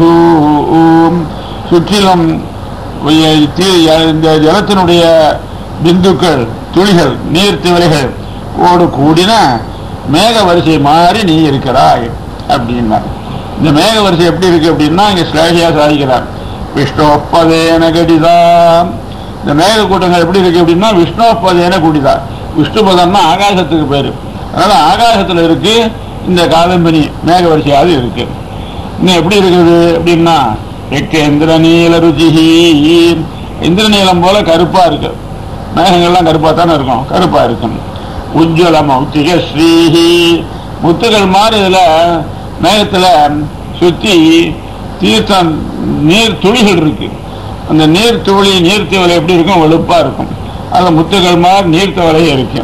சுற்றிலும் உய- தீ- இந்த ஜலத்தினுடைய பிந்துக்கள் துளிகள் நீர் திவலைகள் ஓடு கூடின மேக வரிசை மாறி நீ இருக்கிறாய் அப்படின்னா இந்த மேக வரிசை எப்படி இருக்கு அப்படின்னா இங்க ஸ்லேஷியா சாதிக்கிறார் விஷ்ணோப்பதேன கடிதா இந்த மேக கூட்டங்கள் எப்படி இருக்கு அப்படின்னா விஷ்ணோப்பதேன குடிதா விஷ்ணுபதம்னா ஆகாசத்துக்கு பேரு அதனால ஆகாசத்துல இருக்கு இந்த காதம்பனி மேக வரிசையாவது இருக்கு இன்னும் எப்படி இருக்குது அப்படின்னா எக்கேந்திர நீல ருச்சிஹி இந்திரநீலம் போல கருப்பா இருக்கு மேகங்கள்லாம் கருப்பா தானே இருக்கும் கருப்பா இருக்கும் உஜ்வல மௌத்திக ஸ்ரீஹி முத்துகள் மாதிரி இதுல மேகத்துல சுத்தி தீர்த்தம் நீர் துளிகள் இருக்கு அந்த நீர் துளி நீர் திவலை எப்படி இருக்கும் வெளுப்பா இருக்கும் அதுல முத்துகள் மாதிரி நீர் திவலை இருக்கு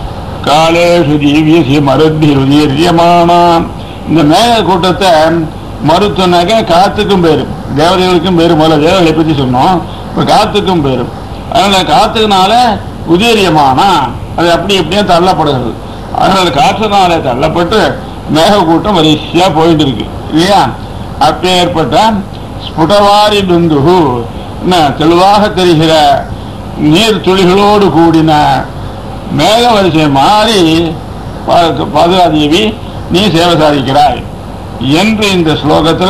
காலேஷு தீவியசி மருத்தீரியமானாம் இந்த மேக கூட்டத்தை மருத்துவனாக்க காத்துக்கும் பேரு தேவதைகளுக்கும் பேரு முதல்ல தேவதைகளை பத்தி சொன்னோம் இப்ப காத்துக்கும் பேரு அதனால காத்துக்குனால உதீரியமானா அது அப்படி இப்படியே தள்ளப்படுகிறது அதனால காற்றுனால தள்ளப்பட்டு மேக கூட்டம் வரிசையா போயிட்டு இருக்கு இல்லையா அப்பேற்பட்ட ஸ்புடவாரி பிந்து என்ன தெளிவாக தெரிகிற நீர் துளிகளோடு கூடின மேக வரிசை மாறி பா- பாதுகாதேவி நீ சேவை சாதிக்கிறாய் என்று இந்த ஸ்லோகத்துல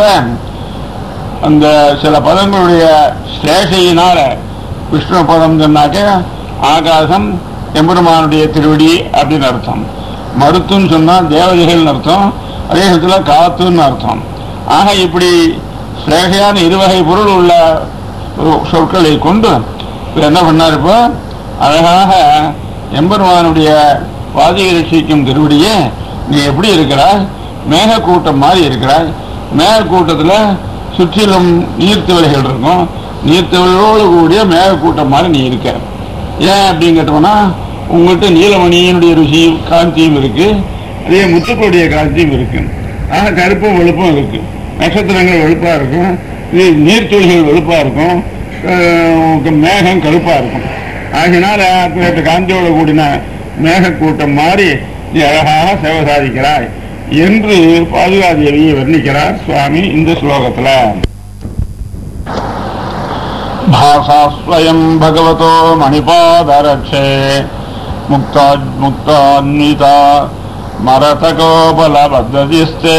அந்த சில பதங்களுடைய ஸ்லேஷையினால விஷ்ணு பதம் சொன்னாக்க ஆகாசம் எம்பெருமானுடைய திருவடி அப்படின்னு அர்த்தம் மருத்துன்னு சொன்னா தேவதைகள்னு அர்த்தம் அதே சமயத்துல காத்துன்னு அர்த்தம் ஆக இப்படி ஸ்லேஷையான இருவகை பொருள் உள்ள ஒரு சொற்களை கொண்டு இவர் என்ன பண்ணார் இப்போ அழகாக எம்பெருமானுடைய வாதியை ரட்சிக்கும் திருவடியே நீ எப்படி இருக்கிறாய் மேகக்கூட்டம் மாதிரி இருக்கிறாய் மேகக்கூட்டத்துல சுற்றிலும் நீர்த்திவலைகள் இருக்கும் நீர்த்திவலையோடு கூடிய மேகக்கூட்டம் மாதிரி நீ இருக்க ஏன் அப்படின்னு கேட்டோம்னா உங்கள்கிட்ட நீலமணியினுடைய ருசியும் காந்தியும் இருக்கு அதே முத்துக்களுடைய காந்தியும் இருக்கு ஆக கருப்பும் வெளுப்பும் இருக்கு நட்சத்திரங்கள் வெளுப்பா இருக்கும் இது நீர்த்துளிகள் வெளுப்பா இருக்கும் அஹ் மேகம் கருப்பா இருக்கும் ஆகினால அப்பேற்பட்ட காந்தியோட கூடின மேகக்கூட்டம் மாறி நீ அழகாக சேவை சாதிக்கிறாய் என்று பாதுகாதேவியை வர்ணிக்கிறார் சுவாமி இந்த ஸ்லோகத்துல भाषा स्वयं भगवतो मणिपादरक्षे मुक्ता मुक्तान्विता मरतकोपलबद्धतिस्ते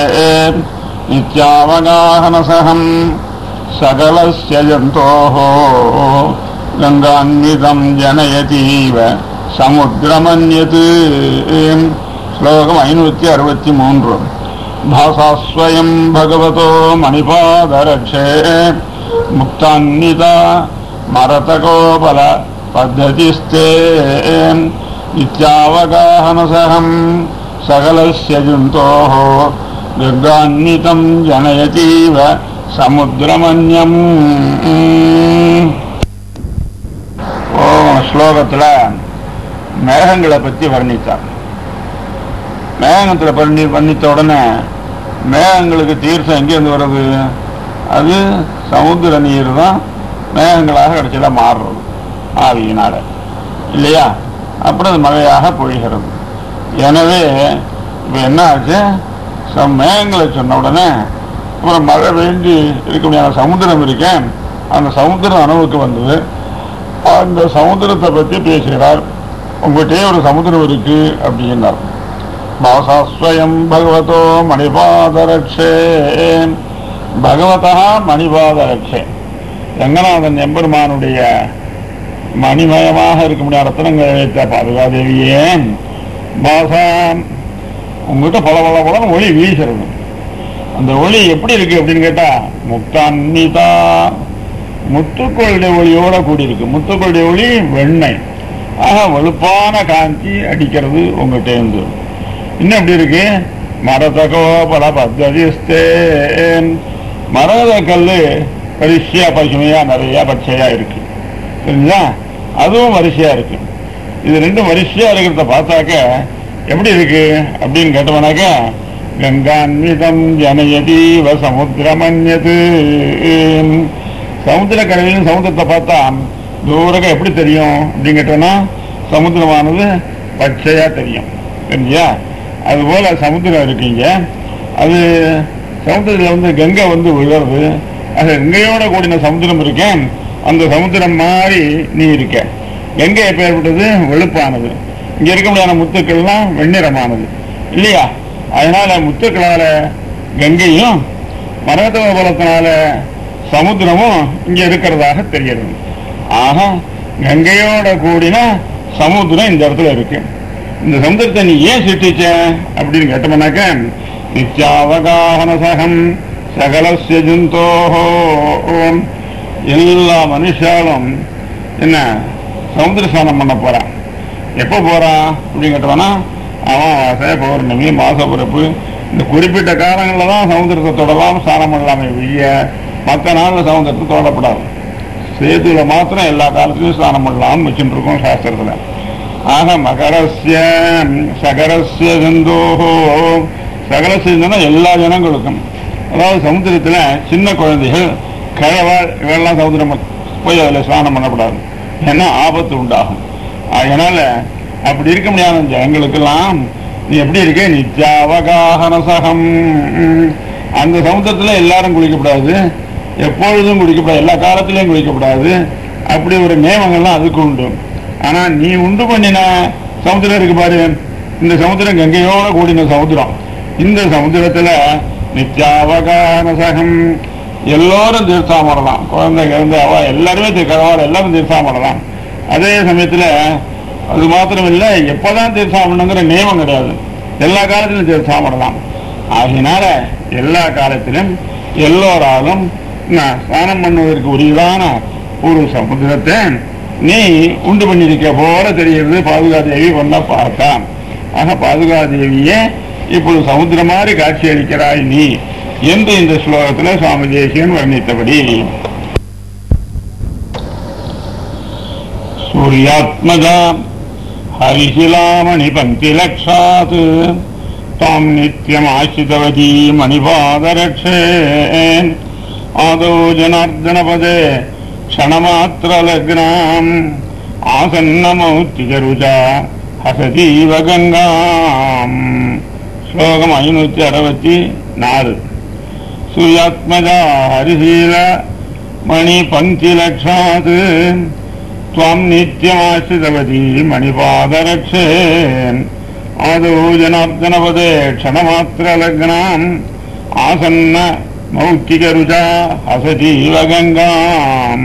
नित्यावगाहनसहं सकलस्य जन्तोः गङ्गान्वितं जनयतीव समुद्रमन्यत् श्लोकम् ऐनूति अरुपति मूன்று भाषा स्वयं भगवतो मणिपादरक्षे मुक्तान्विता मरतकोपल पद्धतिस्ते नित्यावगाहनसहं सकलस्य जन्तोः गङ्गान्वितं जनयतीव समुद्रमन्यम् ஓ ஸ்லோகத்துல மேகங்களை பத்தி வர்ணித்தார் மேகத்துல பண்ணி பண்ணித்த உடனே மேகங்களுக்கு தீர்த்தம் எங்கேருந்து வருது அது சமுத்திர நீர் தான் மேகங்களாக கடைசியில மாறுறது ஆவியினால இல்லையா அப்புறம் அது மழையாக பொழிகிறது எனவே இப்போ என்ன ஆச்சு ச- மேகங்களை சொன்ன உடனே அப்புறம் மழை பெஞ்சு இருக்க முடியாத சமுத்திரம் இருக்கேன் அந்த சமுத்திரம் அணுவுக்கு வந்தது அந்த சமுத்திரத்தை பற்றி பேசுகிறார் உங்கள்கிட்டயே ஒரு சமுத்திரம் இருக்கு அப்படின்னார் பாசாஸ்வயம் பகவதோ மணிபாதரட்சே பகவதா மணிபாதரட்சே ரங்கநாதன் எம்பெருமானுடைய மணிமயமாக இருக்க முடியாத ரத்தனங்கள் வைத்த பாதுகாதேவியே பாசாம் உங்ககிட்ட பல பல பலன்னு ஒளி வீசுறது அந்த ஒளி எப்படி இருக்கு அப்படின்னு கேட்டா முக்தான்னிதா முத்துக்களுடைய ஒளியோட கூடியிருக்கு முத்துக்களுடைய ஒளி வெண்ணெய் ஆக வலுப்பான காந்தி அடிக்கிறது உங்ககிட்ட இருந்து இன்னும் எப்படி இருக்கு மரதகோ பல பத்ததிஸ்தேன் மரத கல்லு வரிசையா பசுமையா நிறைய பச்சையா இருக்கு சரிங்களா அதுவும் வரிசையா இருக்கு இது ரெண்டும் வரிசையா இருக்கிறத பார்த்தாக்க எப்படி இருக்கு அப்படின்னு கேட்டவனாக்க கங்கான்விதம் ஜனயதீவ சமுத்திரமன்யது சமுத்திர கரையிலும் சமுத்திரத்தை பார்த்தா தூரக எப்படி தெரியும் அப்படின்னு கேட்டோம்னா சமுத்திரமானது பச்சையா தெரியும் சரியா அதுபோல சமுத்திரம் இருக்கீங்க அது சமுத்திரத்தில் வந்து கங்கை வந்து விழுறது அது கங்கையோட கூடின சமுத்திரம் இருக்கேன் அந்த சமுத்திரம் மாதிரி நீ இருக்க கங்கை எப்ப ஏற்பட்டது வெளுப்பானது இங்க இருக்க முடியாத முத்துக்கள்லாம் வெண்ணிறமானது இல்லையா அதனால முத்துக்களால கங்கையும் மரகதவ பலத்தினால சமுத்திரமும் இங்க இருக்கிறதாக தெரிகிறது ஆக கங்கையோட கூடின சமுத்திரம் இந்த இடத்துல இருக்கு இந்த சமுத்திரத்தை நீ ஏன் சிருஷ்டிச்ச அப்படின்னு கேட்டோம்னாக்க நித்யாவகாகனசகம் சகலசிய ஜந்தோஹோ எல்லா மனுஷாலும் என்ன சமுத்திர ஸ்நானம் பண்ண போறான் எப்போ போறான் அப்படின்னு கேட்டோம்னா அமாவாசை பௌர்ணமி மாச பிறப்பு இந்த குறிப்பிட்ட காலங்களில் தான் சமுத்திரத்தை தொடலாம் ஸ்நானம் பண்ணலாமே வெளிய மற்ற நாளில் சமுத்திரத்தை தொடப்படாது சேதுல மாத்திரம் எல்லா காலத்திலும் ஸ்நானம் பண்ணலாம் வச்சுட்டு இருக்கோம் சாஸ்திரத்துல ஆக மகரஸ்ய சகரஸ்ய ஜந்தோஹோ சகரஸ்யன்னா எல்லா ஜனங்களுக்கும் அதாவது சமுத்திரத்துல சின்ன குழந்தைகள் கிழவாள் இவெல்லாம் சமுத்திரம் போய் அதில் ஸ்நானம் பண்ணக்கூடாது ஏன்னா ஆபத்து உண்டாகும் அதனால அப்படி இருக்க முடியாத ஜனங்களுக்கெல்லாம் நீ எப்படி இருக்க நித்யாவகாகனசகம் அந்த சமுத்திரத்துல எல்லாரும் குளிக்கப்படாது எப்பொழுதும் குளிக்கப்படாது எல்லா காலத்திலையும் குளிக்கப்படாது அப்படி ஒரு நியமங்கள்லாம் அதுக்கு உண்டு ஆனா நீ உண்டு பண்ணின சமுத்திரம் இருக்கு பாரு இந்த சமுத்திரம் கங்கையோட கூடின சமுத்திரம் இந்த சமுத்திரத்துல நித்யாவகானசகம் எல்லோரும் தீர்த்தாமடலாம் குழந்தைங்க இருந்து அவ எல்லாருமே தீர்க்கவாள் எல்லாரும் தீர்த்தாமடலாம் அதே சமயத்துல அது மாத்திரம் இல்ல எப்பதான் தீர்த்தாமடணுங்கிற நியமம் கிடையாது எல்லா காலத்திலும் தீர்த்தாமடலாம் ஆகினால எல்லா காலத்திலும் எல்லோராலும் நான் ஸ்நானம் பண்ணுவதற்கு உரியதான ஒரு சமுத்திரத்தை நீ உண்டு பண்ணிருக்க போல தெரிகிறது பாதுகாதேவி பண்ண பார்த்தான் ஆக பாதுகாதேவியே இப்பொழுது சமுத்திரம் மாதிரி காட்சி அளிக்கிறாய் நீ என்று இந்த ஸ்லோகத்துல சுவாமி தேசியன் வர்ணித்தபடி சூர்யாத்மஜா ஹரிசிலாமணி பங்கிலக்ஷாத் தாம் நித்யமாசிதவதி மணிபாதரக்ஷே ஆதோ ஜனார்தனபதே க்ஷணமாத்திரலக்னாம் ஆசன்னமௌத்திகருஜா ஹசதீவ கங்காம் ஸ்லோகம் ஐநூத்தி அறுபத்தி நாலு சூர்யாத்மஜா ஹரிசீல மணி பங்கிலக்ஷாத் त्वां नित्यमाश्रितवती मणिपादरक्षे आदौ जनार्दनपदे क्षणमात्रलग्नाम् आसन्न मौक्तिकरुचा हसतीव गङ्गाम्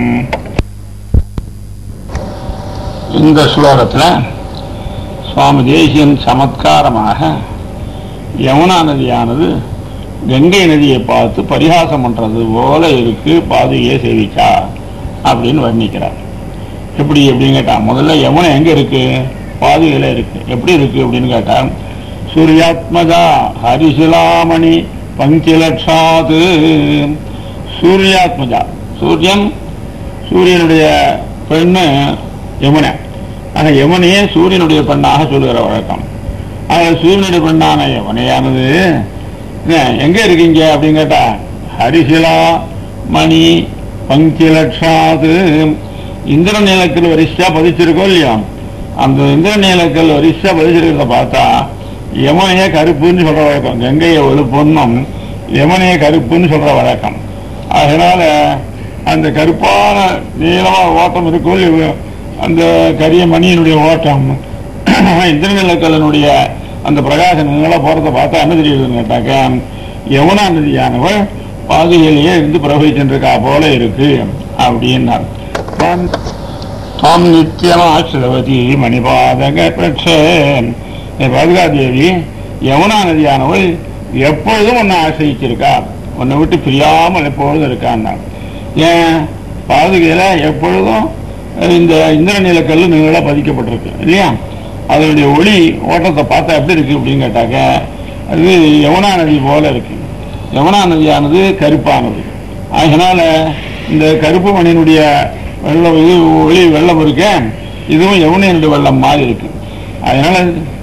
இந்த ஸ்லோகத்துல சுவாமி தேசியன் சமத்காரமாக யமுனா நதியானது கங்கை நதியை பார்த்து பரிகாசம் பண்றது போல இருக்கு பாதுகையை சேவிச்சா அப்படின்னு வர்ணிக்கிறார் எப்படி எப்படின்னு கேட்டா முதல்ல யமுனை எங்க இருக்கு பாதுகையில இருக்கு எப்படி இருக்கு அப்படின்னு கேட்டா சூர்யாத்மஜா ஹரிசிலாமணி பங்கிலட்சாது சூர்யாத்மஜா சூரியன் சூரியனுடைய பெண்ணு யமுனை ஆனா யமுனையே சூரியனுடைய பெண்ணாக சொல்லுகிற வழக்கம் ஆக சூரியனுடைய பெண்ணான யமுனையானது என்ன, எங்க இருக்கீங்க அப்படின்னு கேட்டா ஹரிசிலா மணி பங்கிலட்சாது இந்திர நீலக்கல் வரிசையா பதிச்சிருக்கோம் இல்லையா அந்த இந்திர நீலக்கல் வரிசையா பதிச்சிருக்கிறத பார்த்தா யமுனைய கருப்புன்னு சொல்ற வழக்கம் கங்கையை வெளுப்புன்னும் யமுனைய கருப்புன்னு சொல்ற வழக்கம் அதனால அந்த கருப்பான நீளமா ஓட்டம் இருக்கும் இல்லையா, அந்த கரிய மணியினுடைய ஓட்டம் இந்திர நீலக்கல்லனுடைய அந்த பிரகாச நீள போறத பார்த்தா என்ன தெரியுதுன்னு கேட்டாக்க யமுனா நதியானவள் பாதுகையிலேயே இருந்து பிரவகிச்சுருக்கா போல இருக்கு அப்படின்னார் தாம் தாம் நித்தியமாசிரவதி மணிபாதக பிரட்சே பாதுகாதேவி யமுனா நதியானவள் எப்பொழுதும் உன்னை ஆசிரிச்சிருக்கா உன்னை விட்டு பிரியாமல் எப்பொழுதும் இருக்கான்னா ஏன் பாதுகையில எப்பொழுதும் இந்த இந்திர நீலக்கல்லு நீள பதிக்கப்பட்டிருக்கு இல்லையா அதனுடைய ஒளி ஓட்டத்தை பார்த்தா எப்படி இருக்கு அப்படின்னு கேட்டாக்க அது யமுனா நதி போல இருக்கு யமுனா நதியானது கருப்பானது அதனால இந்த கருப்பு மணியினுடைய வெள்ளம் இது ஒளி வெள்ளம் இருக்க இதுவும் யமுனையினுடைய வெள்ளம் மாதிரி இருக்கு அதனால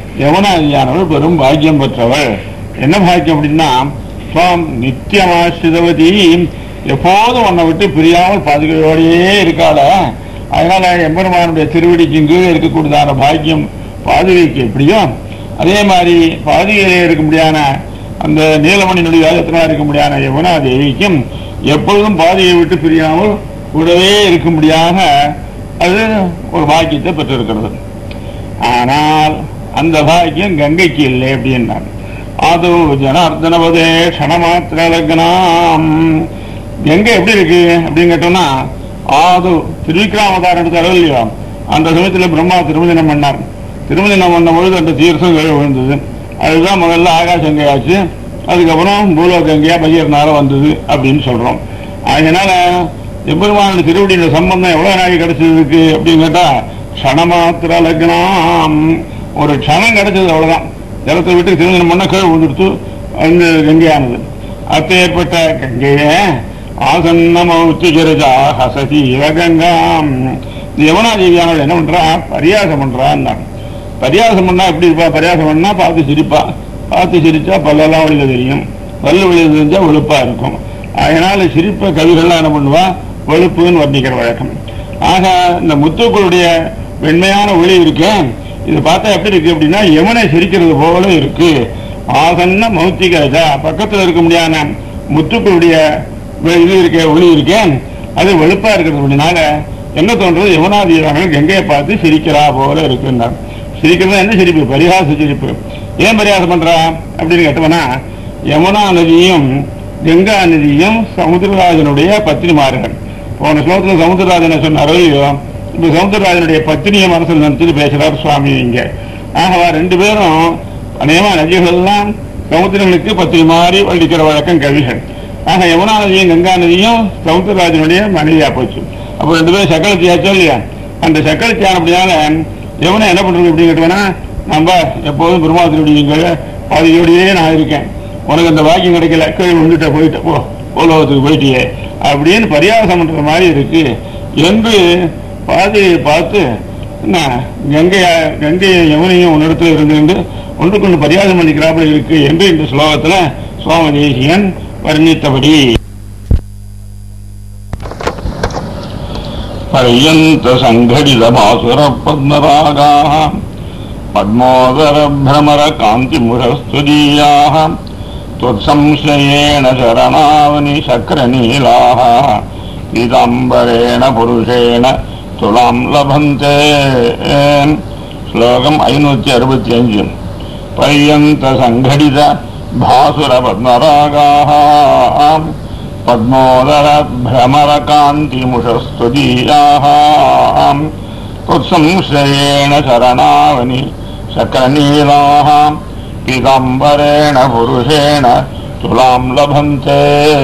யமுனாதியானவள் பெரும் பாக்கியம் பெற்றவள் என்ன பாக்கியம் அப்படின்னா சுவாம் நித்தியமாசிதவதி எப்போதும் உன்னை விட்டு பிரியாமல் பாதுகையோடையே இருக்காள அதனால எம்பெருமானுடைய திருவடிக்கு கீழே இருக்கக்கூடியதான பாக்கியம் பாதுகைக்கு எப்படியோ அதே மாதிரி பாதுகையிலே இருக்க முடியாத அந்த நீலமணி நொடியாகத்தினா இருக்க முடியாத யமுனா தேவிக்கும் எப்பொழுதும் பாதையை விட்டு பிரியாமல் கூடவே இருக்கும்படியாக அது ஒரு பாக்கியத்தை பெற்றிருக்கிறது ஆனால் அந்த பாக்கியம் கங்கைக்கு இல்லை அப்படின்னார் அது ஜனார்தனபதே க்ஷணமாத்திர லக்னாம் கங்கை எப்படி இருக்கு அப்படின்னு கேட்டோம்னா ஆது திருவிக்ராமதாரம் எடுத்தாரோ இல்லையோ அந்த சமயத்தில் பிரம்மா திருமதினம் பண்ணார் திருமதினம் பண்ண பொழுது அந்த தீர்த்தம் கீழே விழுந்தது அதுதான் முதல்ல ஆகாஷ கங்கையாச்சு அதுக்கப்புறம் பூலோக கங்கையா பகீரனால வந்தது அப்படின்னு சொல்றோம் அதனால எம்பெருமான திருவடியோட சம்பந்தம் எவ்வளவு நாளைக்கு கிடைச்சதுக்கு அப்படின்னு கேட்டா க்ஷணமாத்திர லக்னாம் ஒரு க்ஷணம் கிடைச்சது அவ்வளவுதான் ஜலத்தை விட்டு திருமணம் பண்ண கீழே விழுந்துடுத்து அந்த கங்கையானது அப்ப ஏற்பட்ட கங்கைய ஆசன்னமௌத்திகிரஜா ஹசதி கங்காம் இந்த யமுனா தேவியானவள் என்ன பண்றா பரியாசம் பண்றான்னா பரியாசம் பண்ணா எப்படி இருப்பா பரியாசம் பண்ணா பார்த்து சிரிப்பா பார்த்து சிரிச்சா பல்லெல்லாம் வழியில தெரியும் பல்லு வழியில தெரிஞ்சா வெளுப்பா இருக்கும் அதனால சிரிப்ப கவிகள்லாம் என்ன பண்ணுவா வெளுப்புன்னு வர்ணிக்கிற வழக்கம் ஆக இந்த முத்துக்களுடைய வெண்மையான ஒளி இருக்கு இது பார்த்தா எப்படி இருக்கு அப்படின்னா யமுனை சிரிக்கிறது போல இருக்கு ஆசன்ன மௌத்திகா பக்கத்துல இருக்க முடியாத முத்துக்களுடைய வெ- இது இருக்க ஒளி இருக்கேன் அது வெளுப்பா இருக்கிறது அப்படினால என்ன தோன்றது யமுனாதீவர்கள் கங்கையை பார்த்து சிரிக்கிறா போல இருக்குன்னார் சிரிக்கிறது என்ன சிரிப்பு பரிகாச சிரிப்பு ஏன் பரிகாசம் பண்றா அப்படின்னு கேட்டவனா யமுனா நதியும் கங்கா நதியும் சமுத்திரராஜனுடைய பத்தினிமார்கள் போன ஸ்லோகத்துல சமுத்திரராஜனை சொன்னாரோ இல்லையோ இப்ப சமுத்திரராஜனுடைய பத்தினியை மனசில் நினைச்சிட்டு பேசுறார் சுவாமி இங்க ஆகவா ரெண்டு பேரும் அநேகமா நதிகள் எல்லாம் சமுத்திரங்களுக்கு பத்தினி மாறி வள்ளிக்கிற வழக்கம் கவிகள் ஆக யமுனா நதியும் கங்கா நதியும் சமுத்திரராஜனுடைய மனைவியா போச்சு அப்போ ரெண்டு பேரும் சக்கலத்தியாச்சோ இல்லையா அந்த சக்கலத்தியான அப்படினால யமுனை என்ன பண்றது அப்படின்னு கேட்டோம்னா நம்ம எப்போதும் பெருமாத்தினுடைய பாதியோடையே நான் இருக்கேன் உனக்கு அந்த பாக்கியம் கிடைக்கல கீழே விழுந்துட்ட போயிட்ட போ உலகத்துக்கு போயிட்டியே அப்படின்னு பரியாசம் பண்ற மாதிரி இருக்கு என்று பாதையை பார்த்து என்ன கங்கை கங்கையை யமுனையும் உன்னிடத்தில் இருந்து ஒன்று கொண்டு பரியாசம் பண்ணிக்கிறாப்புல இருக்கு என்று இந்த ஸ்லோகத்துல சுவாமி தேசியன் வர்ணித்தபடி பர்யந்த சங்கடித பாசுர பத்மராகாः பத்மோதர பிரமர காந்தி முரஸ்துதீயாः त्वत्संशयेन शरणावनि शक्रनीलाः पीताम्बरेण पुरुषेण तुलां लभन्ते श्लोकम् ऐनूति अरुपति अञ्जु पर्यन्तसङ्घटित भासुरपद्मरागाः पद्मोदर भ्रमरकान्तिमुषस्तुदीयाः त्वत्संश्रयेण शरणावनि शक्रनीलाः पीताम्बरेण पुरुषेण तुलां लभन्ते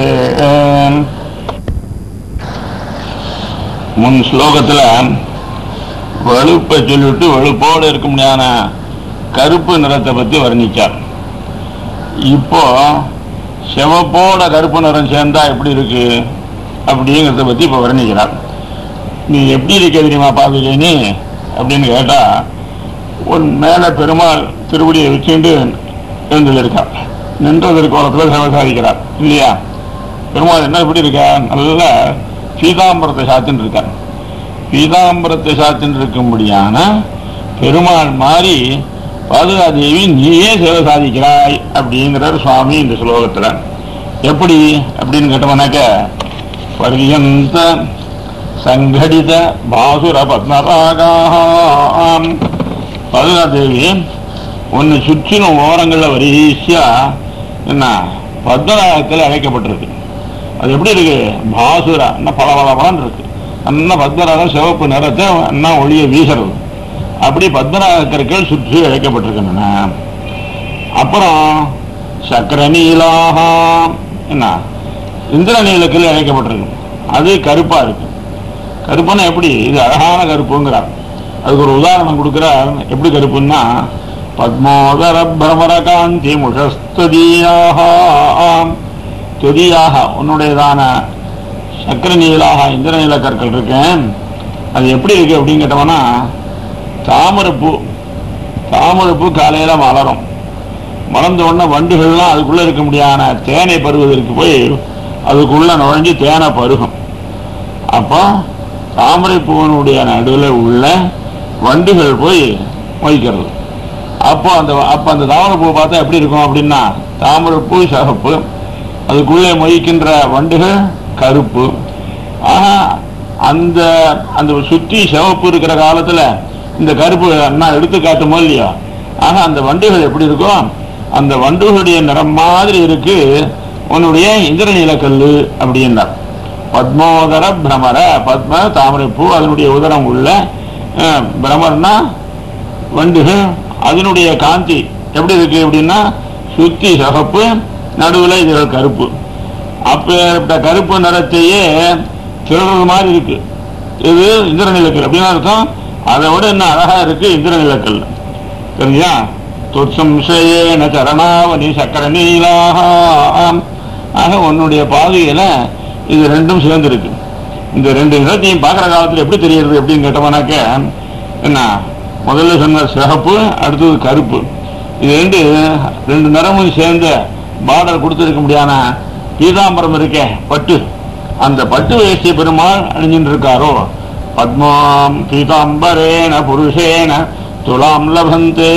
முன் ஸ்லோகத்துல வெளுப்பை சொல்லிட்டு வெளுப்போடு இருக்க முடியாத கருப்பு நிறத்தை பத்தி வர்ணிச்சார் இப்போ சிவப்போட கருப்பு நிறம் சேர்ந்தா எப்படி இருக்கு அப்படிங்கிறத பத்தி இப்ப வர்ணிக்கிறார் நீ எப்படி இருக்க தெரியுமா பாதுகை நீ அப்படின்னு கேட்டா உன் மேல பெருமாள் திருவடியை வச்சுண்டு எழுந்திருக்கார் நின்றதற்கு கோலத்துல சேவை சாதிக்கிறார் இல்லையா பெருமாள் என்ன எப்படி இருக்கா நல்ல பீதாம்பரத்தை சாத்தின்னு இருக்கார் பீதாம்பரத்தை சாத்தின்னு இருக்கும்படியான பெருமாள் மாதிரி பாதுகாதேவி நீயே சேவை சாதிக்கிறாய் அப்படிங்கிறார் சுவாமி இந்த ஸ்லோகத்துல எப்படி அப்படின்னு கேட்டோம்னாக்க பர்யந்த சங்கடித பாசுர பத்மராகாம் பாதுகாதேவி ஒன்னு சுற்றிலும் ஓரங்கள்ல வரிசையா என்ன பத்மராகத்தில் அழைக்கப்பட்டிருக்கு அது எப்படி இருக்கு பாசுரா என்ன பல பலன்னு இருக்கு என்ன பத்மராகம் சிவப்பு நிறத்தை என்ன ஒளிய வீசுறது அப்படி பத்மநாக கற்கள் சுற்றி அழைக்கப்பட்டிருக்கின்றன அப்புறம் சக்கரநீலாக என்ன இந்திரநீலக்கில் அழைக்கப்பட்டிருக்கு அது கருப்பா இருக்கு கருப்புன்னா எப்படி இது அழகான கருப்புங்கிறார் அதுக்கு ஒரு உதாரணம் கொடுக்கிறார் எப்படி கருப்புன்னா பத்மோதர பிரமர காந்தி முஷஸ்துதியாக துதியாக உன்னுடையதான சக்கரநீலாக இந்திரநீல கற்கள் இருக்கேன் அது எப்படி இருக்கு அப்படின்னு கேட்டோம்னா தாமரைப்பூ தாமரைப்பூ காலையில மலரும் மலர்ந்த உடனே வண்டுகள்லாம் அதுக்குள்ள இருக்க முடியாத தேனை பருவதற்கு போய் அதுக்குள்ள நுழைஞ்சு தேனை பருகும் அப்போ தாமரை பூவனுடைய நடுவில் உள்ள வண்டுகள் போய் மொய்க்கிறது அப்போ அந்த அப்போ அந்த தாமரை பூ பார்த்தா எப்படி இருக்கும் அப்படின்னா தாமரை பூ சிகப்பு அதுக்குள்ளே மொய்க்கின்ற வண்டுகள் கருப்பு ஆனா அந்த அந்த சுற்றி சிவப்பு இருக்கிற காலத்துல இந்த கருப்பு நான் எடுத்து காட்டுமோ இல்லையா ஆனா அந்த வண்டுகள் எப்படி இருக்கும் அந்த வண்டுகளுடைய நிறம் மாதிரி இருக்கு உன்னுடைய இந்திரநீலக்கல்லு அப்படின்னார் பத்மோதர பிரமர பத்ம தாமரை பூ அதனுடைய உதரம் உள்ள அஹ், பிரமர்னா வண்டுகள் அதனுடைய காந்தி எப்படி இருக்கு அப்படின்னா சுத்தி சிகப்பு நடுவுல இதுகள் கருப்பு அப்பேற்பட்ட கருப்பு நிறத்தையே திருடுறது மாதிரி இருக்கு இது இந்திரநிலக்கல் அப்படின்னா அர்த்தம் அதை விட என்ன அழகா இருக்கு இந்திரநிலக்கல் சரியா தொற்சம்சயேன சரணாவணி சக்கர நீலாகாம் ஆக உன்னுடைய பாதையில இது ரெண்டும் சேர்ந்துருக்கு இந்த ரெண்டு நிறத்தையும் பார்க்குற காலத்துல எப்படி தெரியுது அப்படின்னு கேட்டோம்னாக்க என்ன முதல்ல சொன்ன சிகப்பு அடுத்தது கருப்பு இது ரெண்டு ரெண்டு நிறமும் சேர்ந்த பார்டர் கொடுத்துருக்க முடியாத பீதாம்பரம் இருக்கே பட்டு அந்த பட்டு வேஷ்டிய பெருமாள் அணிஞ்சிட்டு இருக்காரோ பத்மாம் பீதாம்பரேன புருஷேன துலாம் லபந்தே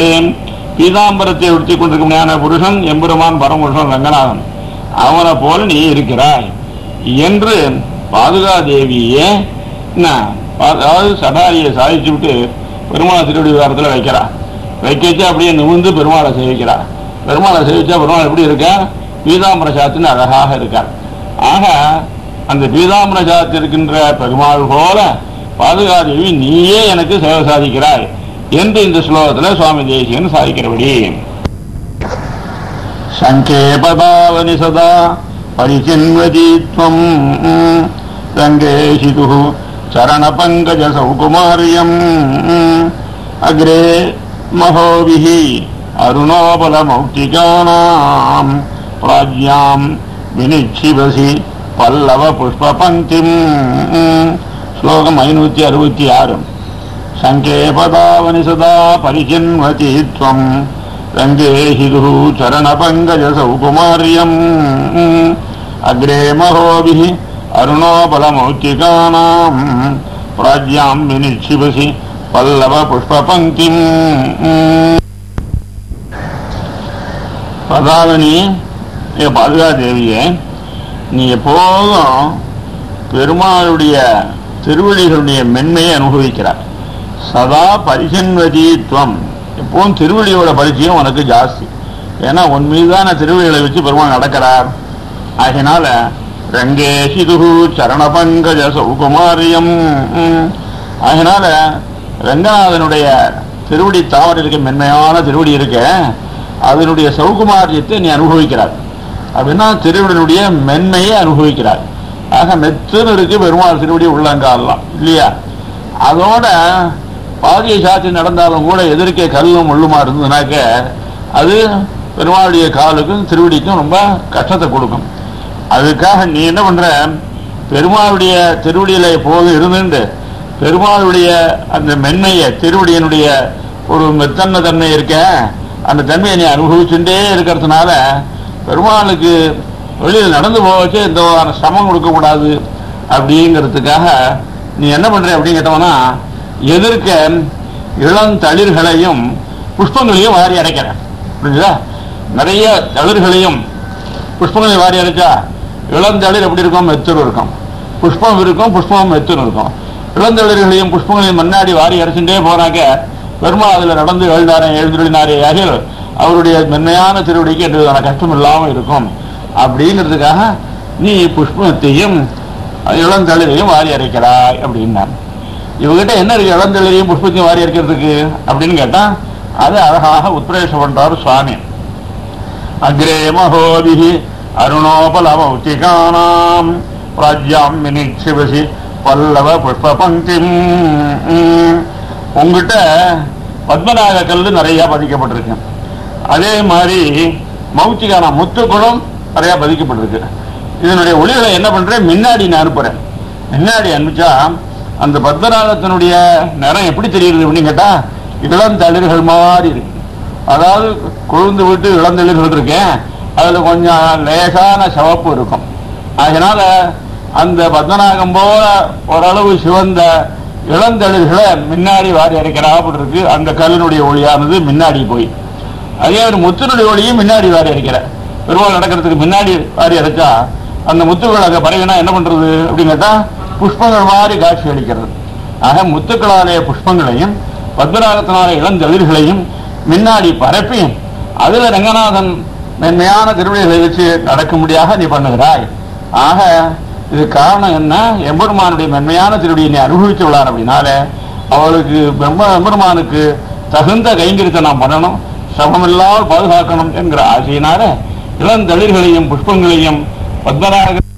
பீதாம்பரத்தை உடுத்திக் கொண்டிருக்க முடியாத புருஷன் எம்பெருமான் பரமபுருஷன் ரங்கநாதன் அவனை போல நீ இருக்கிறாய் என்று பாதுகா தேவியே என்ன, அதாவது சடாரியை சாதிச்சு விட்டு பெருமாளை திருவடி விவரத்தில் வைக்கிறா வைக்கச்சு அப்படியே நிமிர்ந்து பெருமாளை சேவிக்கிறா பெருமாளை சேவிச்சா பெருமாள் எப்படி இருக்கார் பீதாம்பர சாத்தின்னு அழகாக இருக்கார் ஆக அந்த பீதாம்பர சாத்தி இருக்கின்ற பெருமாள் போல பாதுகாதேவி நீயே எனக்கு சேவை சாதிக்கிறாய் என்று இந்த ஸ்லோகத்தில் சுவாமி தேசியன் சாதிக்கிறபடி சங்கேபதாவனி சதா பரிச்சின்வதி त्वम् रङ्गेशितुः चरणपङ्कजसौकुमार्यम् अग्रे महोभिः अरुणोबलमौक्तिकानाम् प्राज्ञाम् विनिक्षिपसि पल्लवपुष्पपङ्क्तिम् श्लोकम् ऐनूति अरुपति आरु सङ्केपदावनि सदा परिचिन्वति त्वम् रङ्गेशितुः चरणपङ्कजसौकुमार्यम् अग्रे महोभिः अरुणोबलमौक्तिकानाम् प्राज्ञाम् विनिक्षिपसि पल्लवपुष्पपङ्क्तिम् பதாவணி ஏ பாதுகாதேவியே நீ எப்போதும் பெருமாளுடைய திருவடிகளுடைய மென்மையை அனுபவிக்கிறார் சதா பரிசன்வதி துவம் எப்பவும் திருவடியோட பரிச்சயம் உனக்கு ஜாஸ்தி ஏன்னா உன் மீதான திருவடிகளை வச்சு பெருமாள் நடக்கிறார் ஆகினால ரங்கேஷிதுகு சரணபங்கஜ சௌகுமாரியம் ம். ஆகினால ரங்கநாதனுடைய திருவடி தாமரை இருக்க மென்மையான திருவடி இருக்க அதனுடைய சௌகுமாரியத்தை நீ அனுபவிக்கிறார் அப்படின்னா திருவடியினுடைய மென்மையை அனுபவிக்கிறார் ஆக மெத்துன்னு இருக்கு பெருமாள் திருவடி உள்ளங்காலாம் இல்லையா அதோட பாதிய சாட்சி நடந்தாலும் கூட எதிர்க்கே கல்லும் முள்ளுமா இருந்ததுனாக்க அது பெருமாளுடைய காலுக்கும் திருவடிக்கும் ரொம்ப கஷ்டத்தை கொடுக்கும் அதுக்காக நீ என்ன பண்ற பெருமாளுடைய திருவடியில எப்போதும் இருந்துட்டு பெருமாளுடைய அந்த மென்மையை திருவடியினுடைய ஒரு மெத்தன்ன தன்மை இருக்க அந்த தன்மையை நீ அனுபவிச்சுட்டே இருக்கிறதுனால பெருமாளுக்கு வெளியில் நடந்து போவச்சு எந்த விதமான சிரமம் கொடுக்கக்கூடாது அப்படிங்கிறதுக்காக நீ என்ன பண்ற அப்படின்னு கேட்டோம்னா எதிர்க்க இளந்தளிர்களையும் புஷ்பங்களையும் வாரி அடைக்கிற புரிஞ்சுதா நிறைய தளிர்களையும் புஷ்பங்களை வாரி அடைச்சா இளந்தளிர் எப்படி இருக்கும் மெத்தூர் இருக்கும் புஷ்பம் இருக்கும் புஷ்பம் மெத்தூர் இருக்கும் இளந்தளிர்களையும் புஷ்பங்களையும் முன்னாடி வாரி அரைச்சுட்டே போனாக்க பெருமாள் அதுல நடந்து எழுந்தாரே எழுந்துள்ளினாரே ஆகிய அவருடைய மென்மையான திருவடிக்கு எந்த விதமான கஷ்டம் இல்லாம இருக்கும் அப்படிங்கிறதுக்காக நீ புஷ்பத்தையும் இளந்தளிரையும் வாரி அரைக்கிறாய் அப்படின்னார் இவகிட்ட என்ன இருக்கு இளந்தளிரையும் புஷ்பத்தையும் வாரி அரைக்கிறதுக்கு அப்படின்னு கேட்டா அது அழகாக உத்ரேஷம் பண்றாரு சுவாமி அக்ரே மகோதிஹி அருணோபலமௌத்திகானாம் பிராஜ்யாம் வினிக்ஷிபசி பல்லவ புஷ்ப பங்கிம் உங்ககிட்ட பத்மநாக கல்லு நிறைய பதிக்கப்பட்டிருக்கு அதே மாதிரி மௌத்திகானா முத்துக்குளம் நிறைய பதிக்கப்பட்டிருக்கு இதனுடைய ஒளிகளை என்ன பண்றேன் முன்னாடி நான் அனுப்புறேன் முன்னாடி அனுப்பிச்சா அந்த பத்மநாகத்தினுடைய நிறம் எப்படி தெரியுது அப்படின்னு கேட்டா இளந்தளிர்கள் மாதிரி இருக்கு அதாவது கொழுந்து விட்டு இளந்தளிர்கள் இருக்கேன் அதுல கொஞ்சம் லேசான சிவப்பு இருக்கும் அதனால அந்த பத்மநாகம் போல ஓரளவு சிவந்த இளந்தளிர்களை முன்னாடி வாரி அரைக்கிறாப்புல இருக்கு அந்த கல்லினுடைய ஒளியானது முன்னாடி போய் அதே ஒரு முத்தினுடைய ஒளியும் முன்னாடி வாரி அரைக்கிற பெருமாள் நடக்கிறதுக்கு முன்னாடி வாரி அரைச்சா அந்த முத்துக்கள் அங்க பறவைனா என்ன பண்றது அப்படின்னு கேட்டா புஷ்பங்கள் மாதிரி காட்சி அளிக்கிறது ஆக முத்துக்களாலே புஷ்பங்களையும் பத்மநாகத்தினாலே இளந்தளிர்களையும் முன்னாடி பரப்பியும் அதுல ரங்கநாதன் மென்மையான திருவிழிகளை வச்சு நடக்கும்படியாக நீ பண்ணுகிறாய் ஆக இது காரணம் என்ன எம்பெருமானுடைய மென்மையான திருவடியை நீ அனுபவிச்சுள்ளார் அப்படின்னால அவளுக்கு பிரம்ம எம்பெருமானுக்கு தகுந்த கைங்கரியத்தை நாம் பண்ணணும் சமமில்லாமல் பாதுகாக்கணும் என்கிற ஆசையினால இளந்தளிர்களையும் புஷ்பங்களையும் பத்மநாக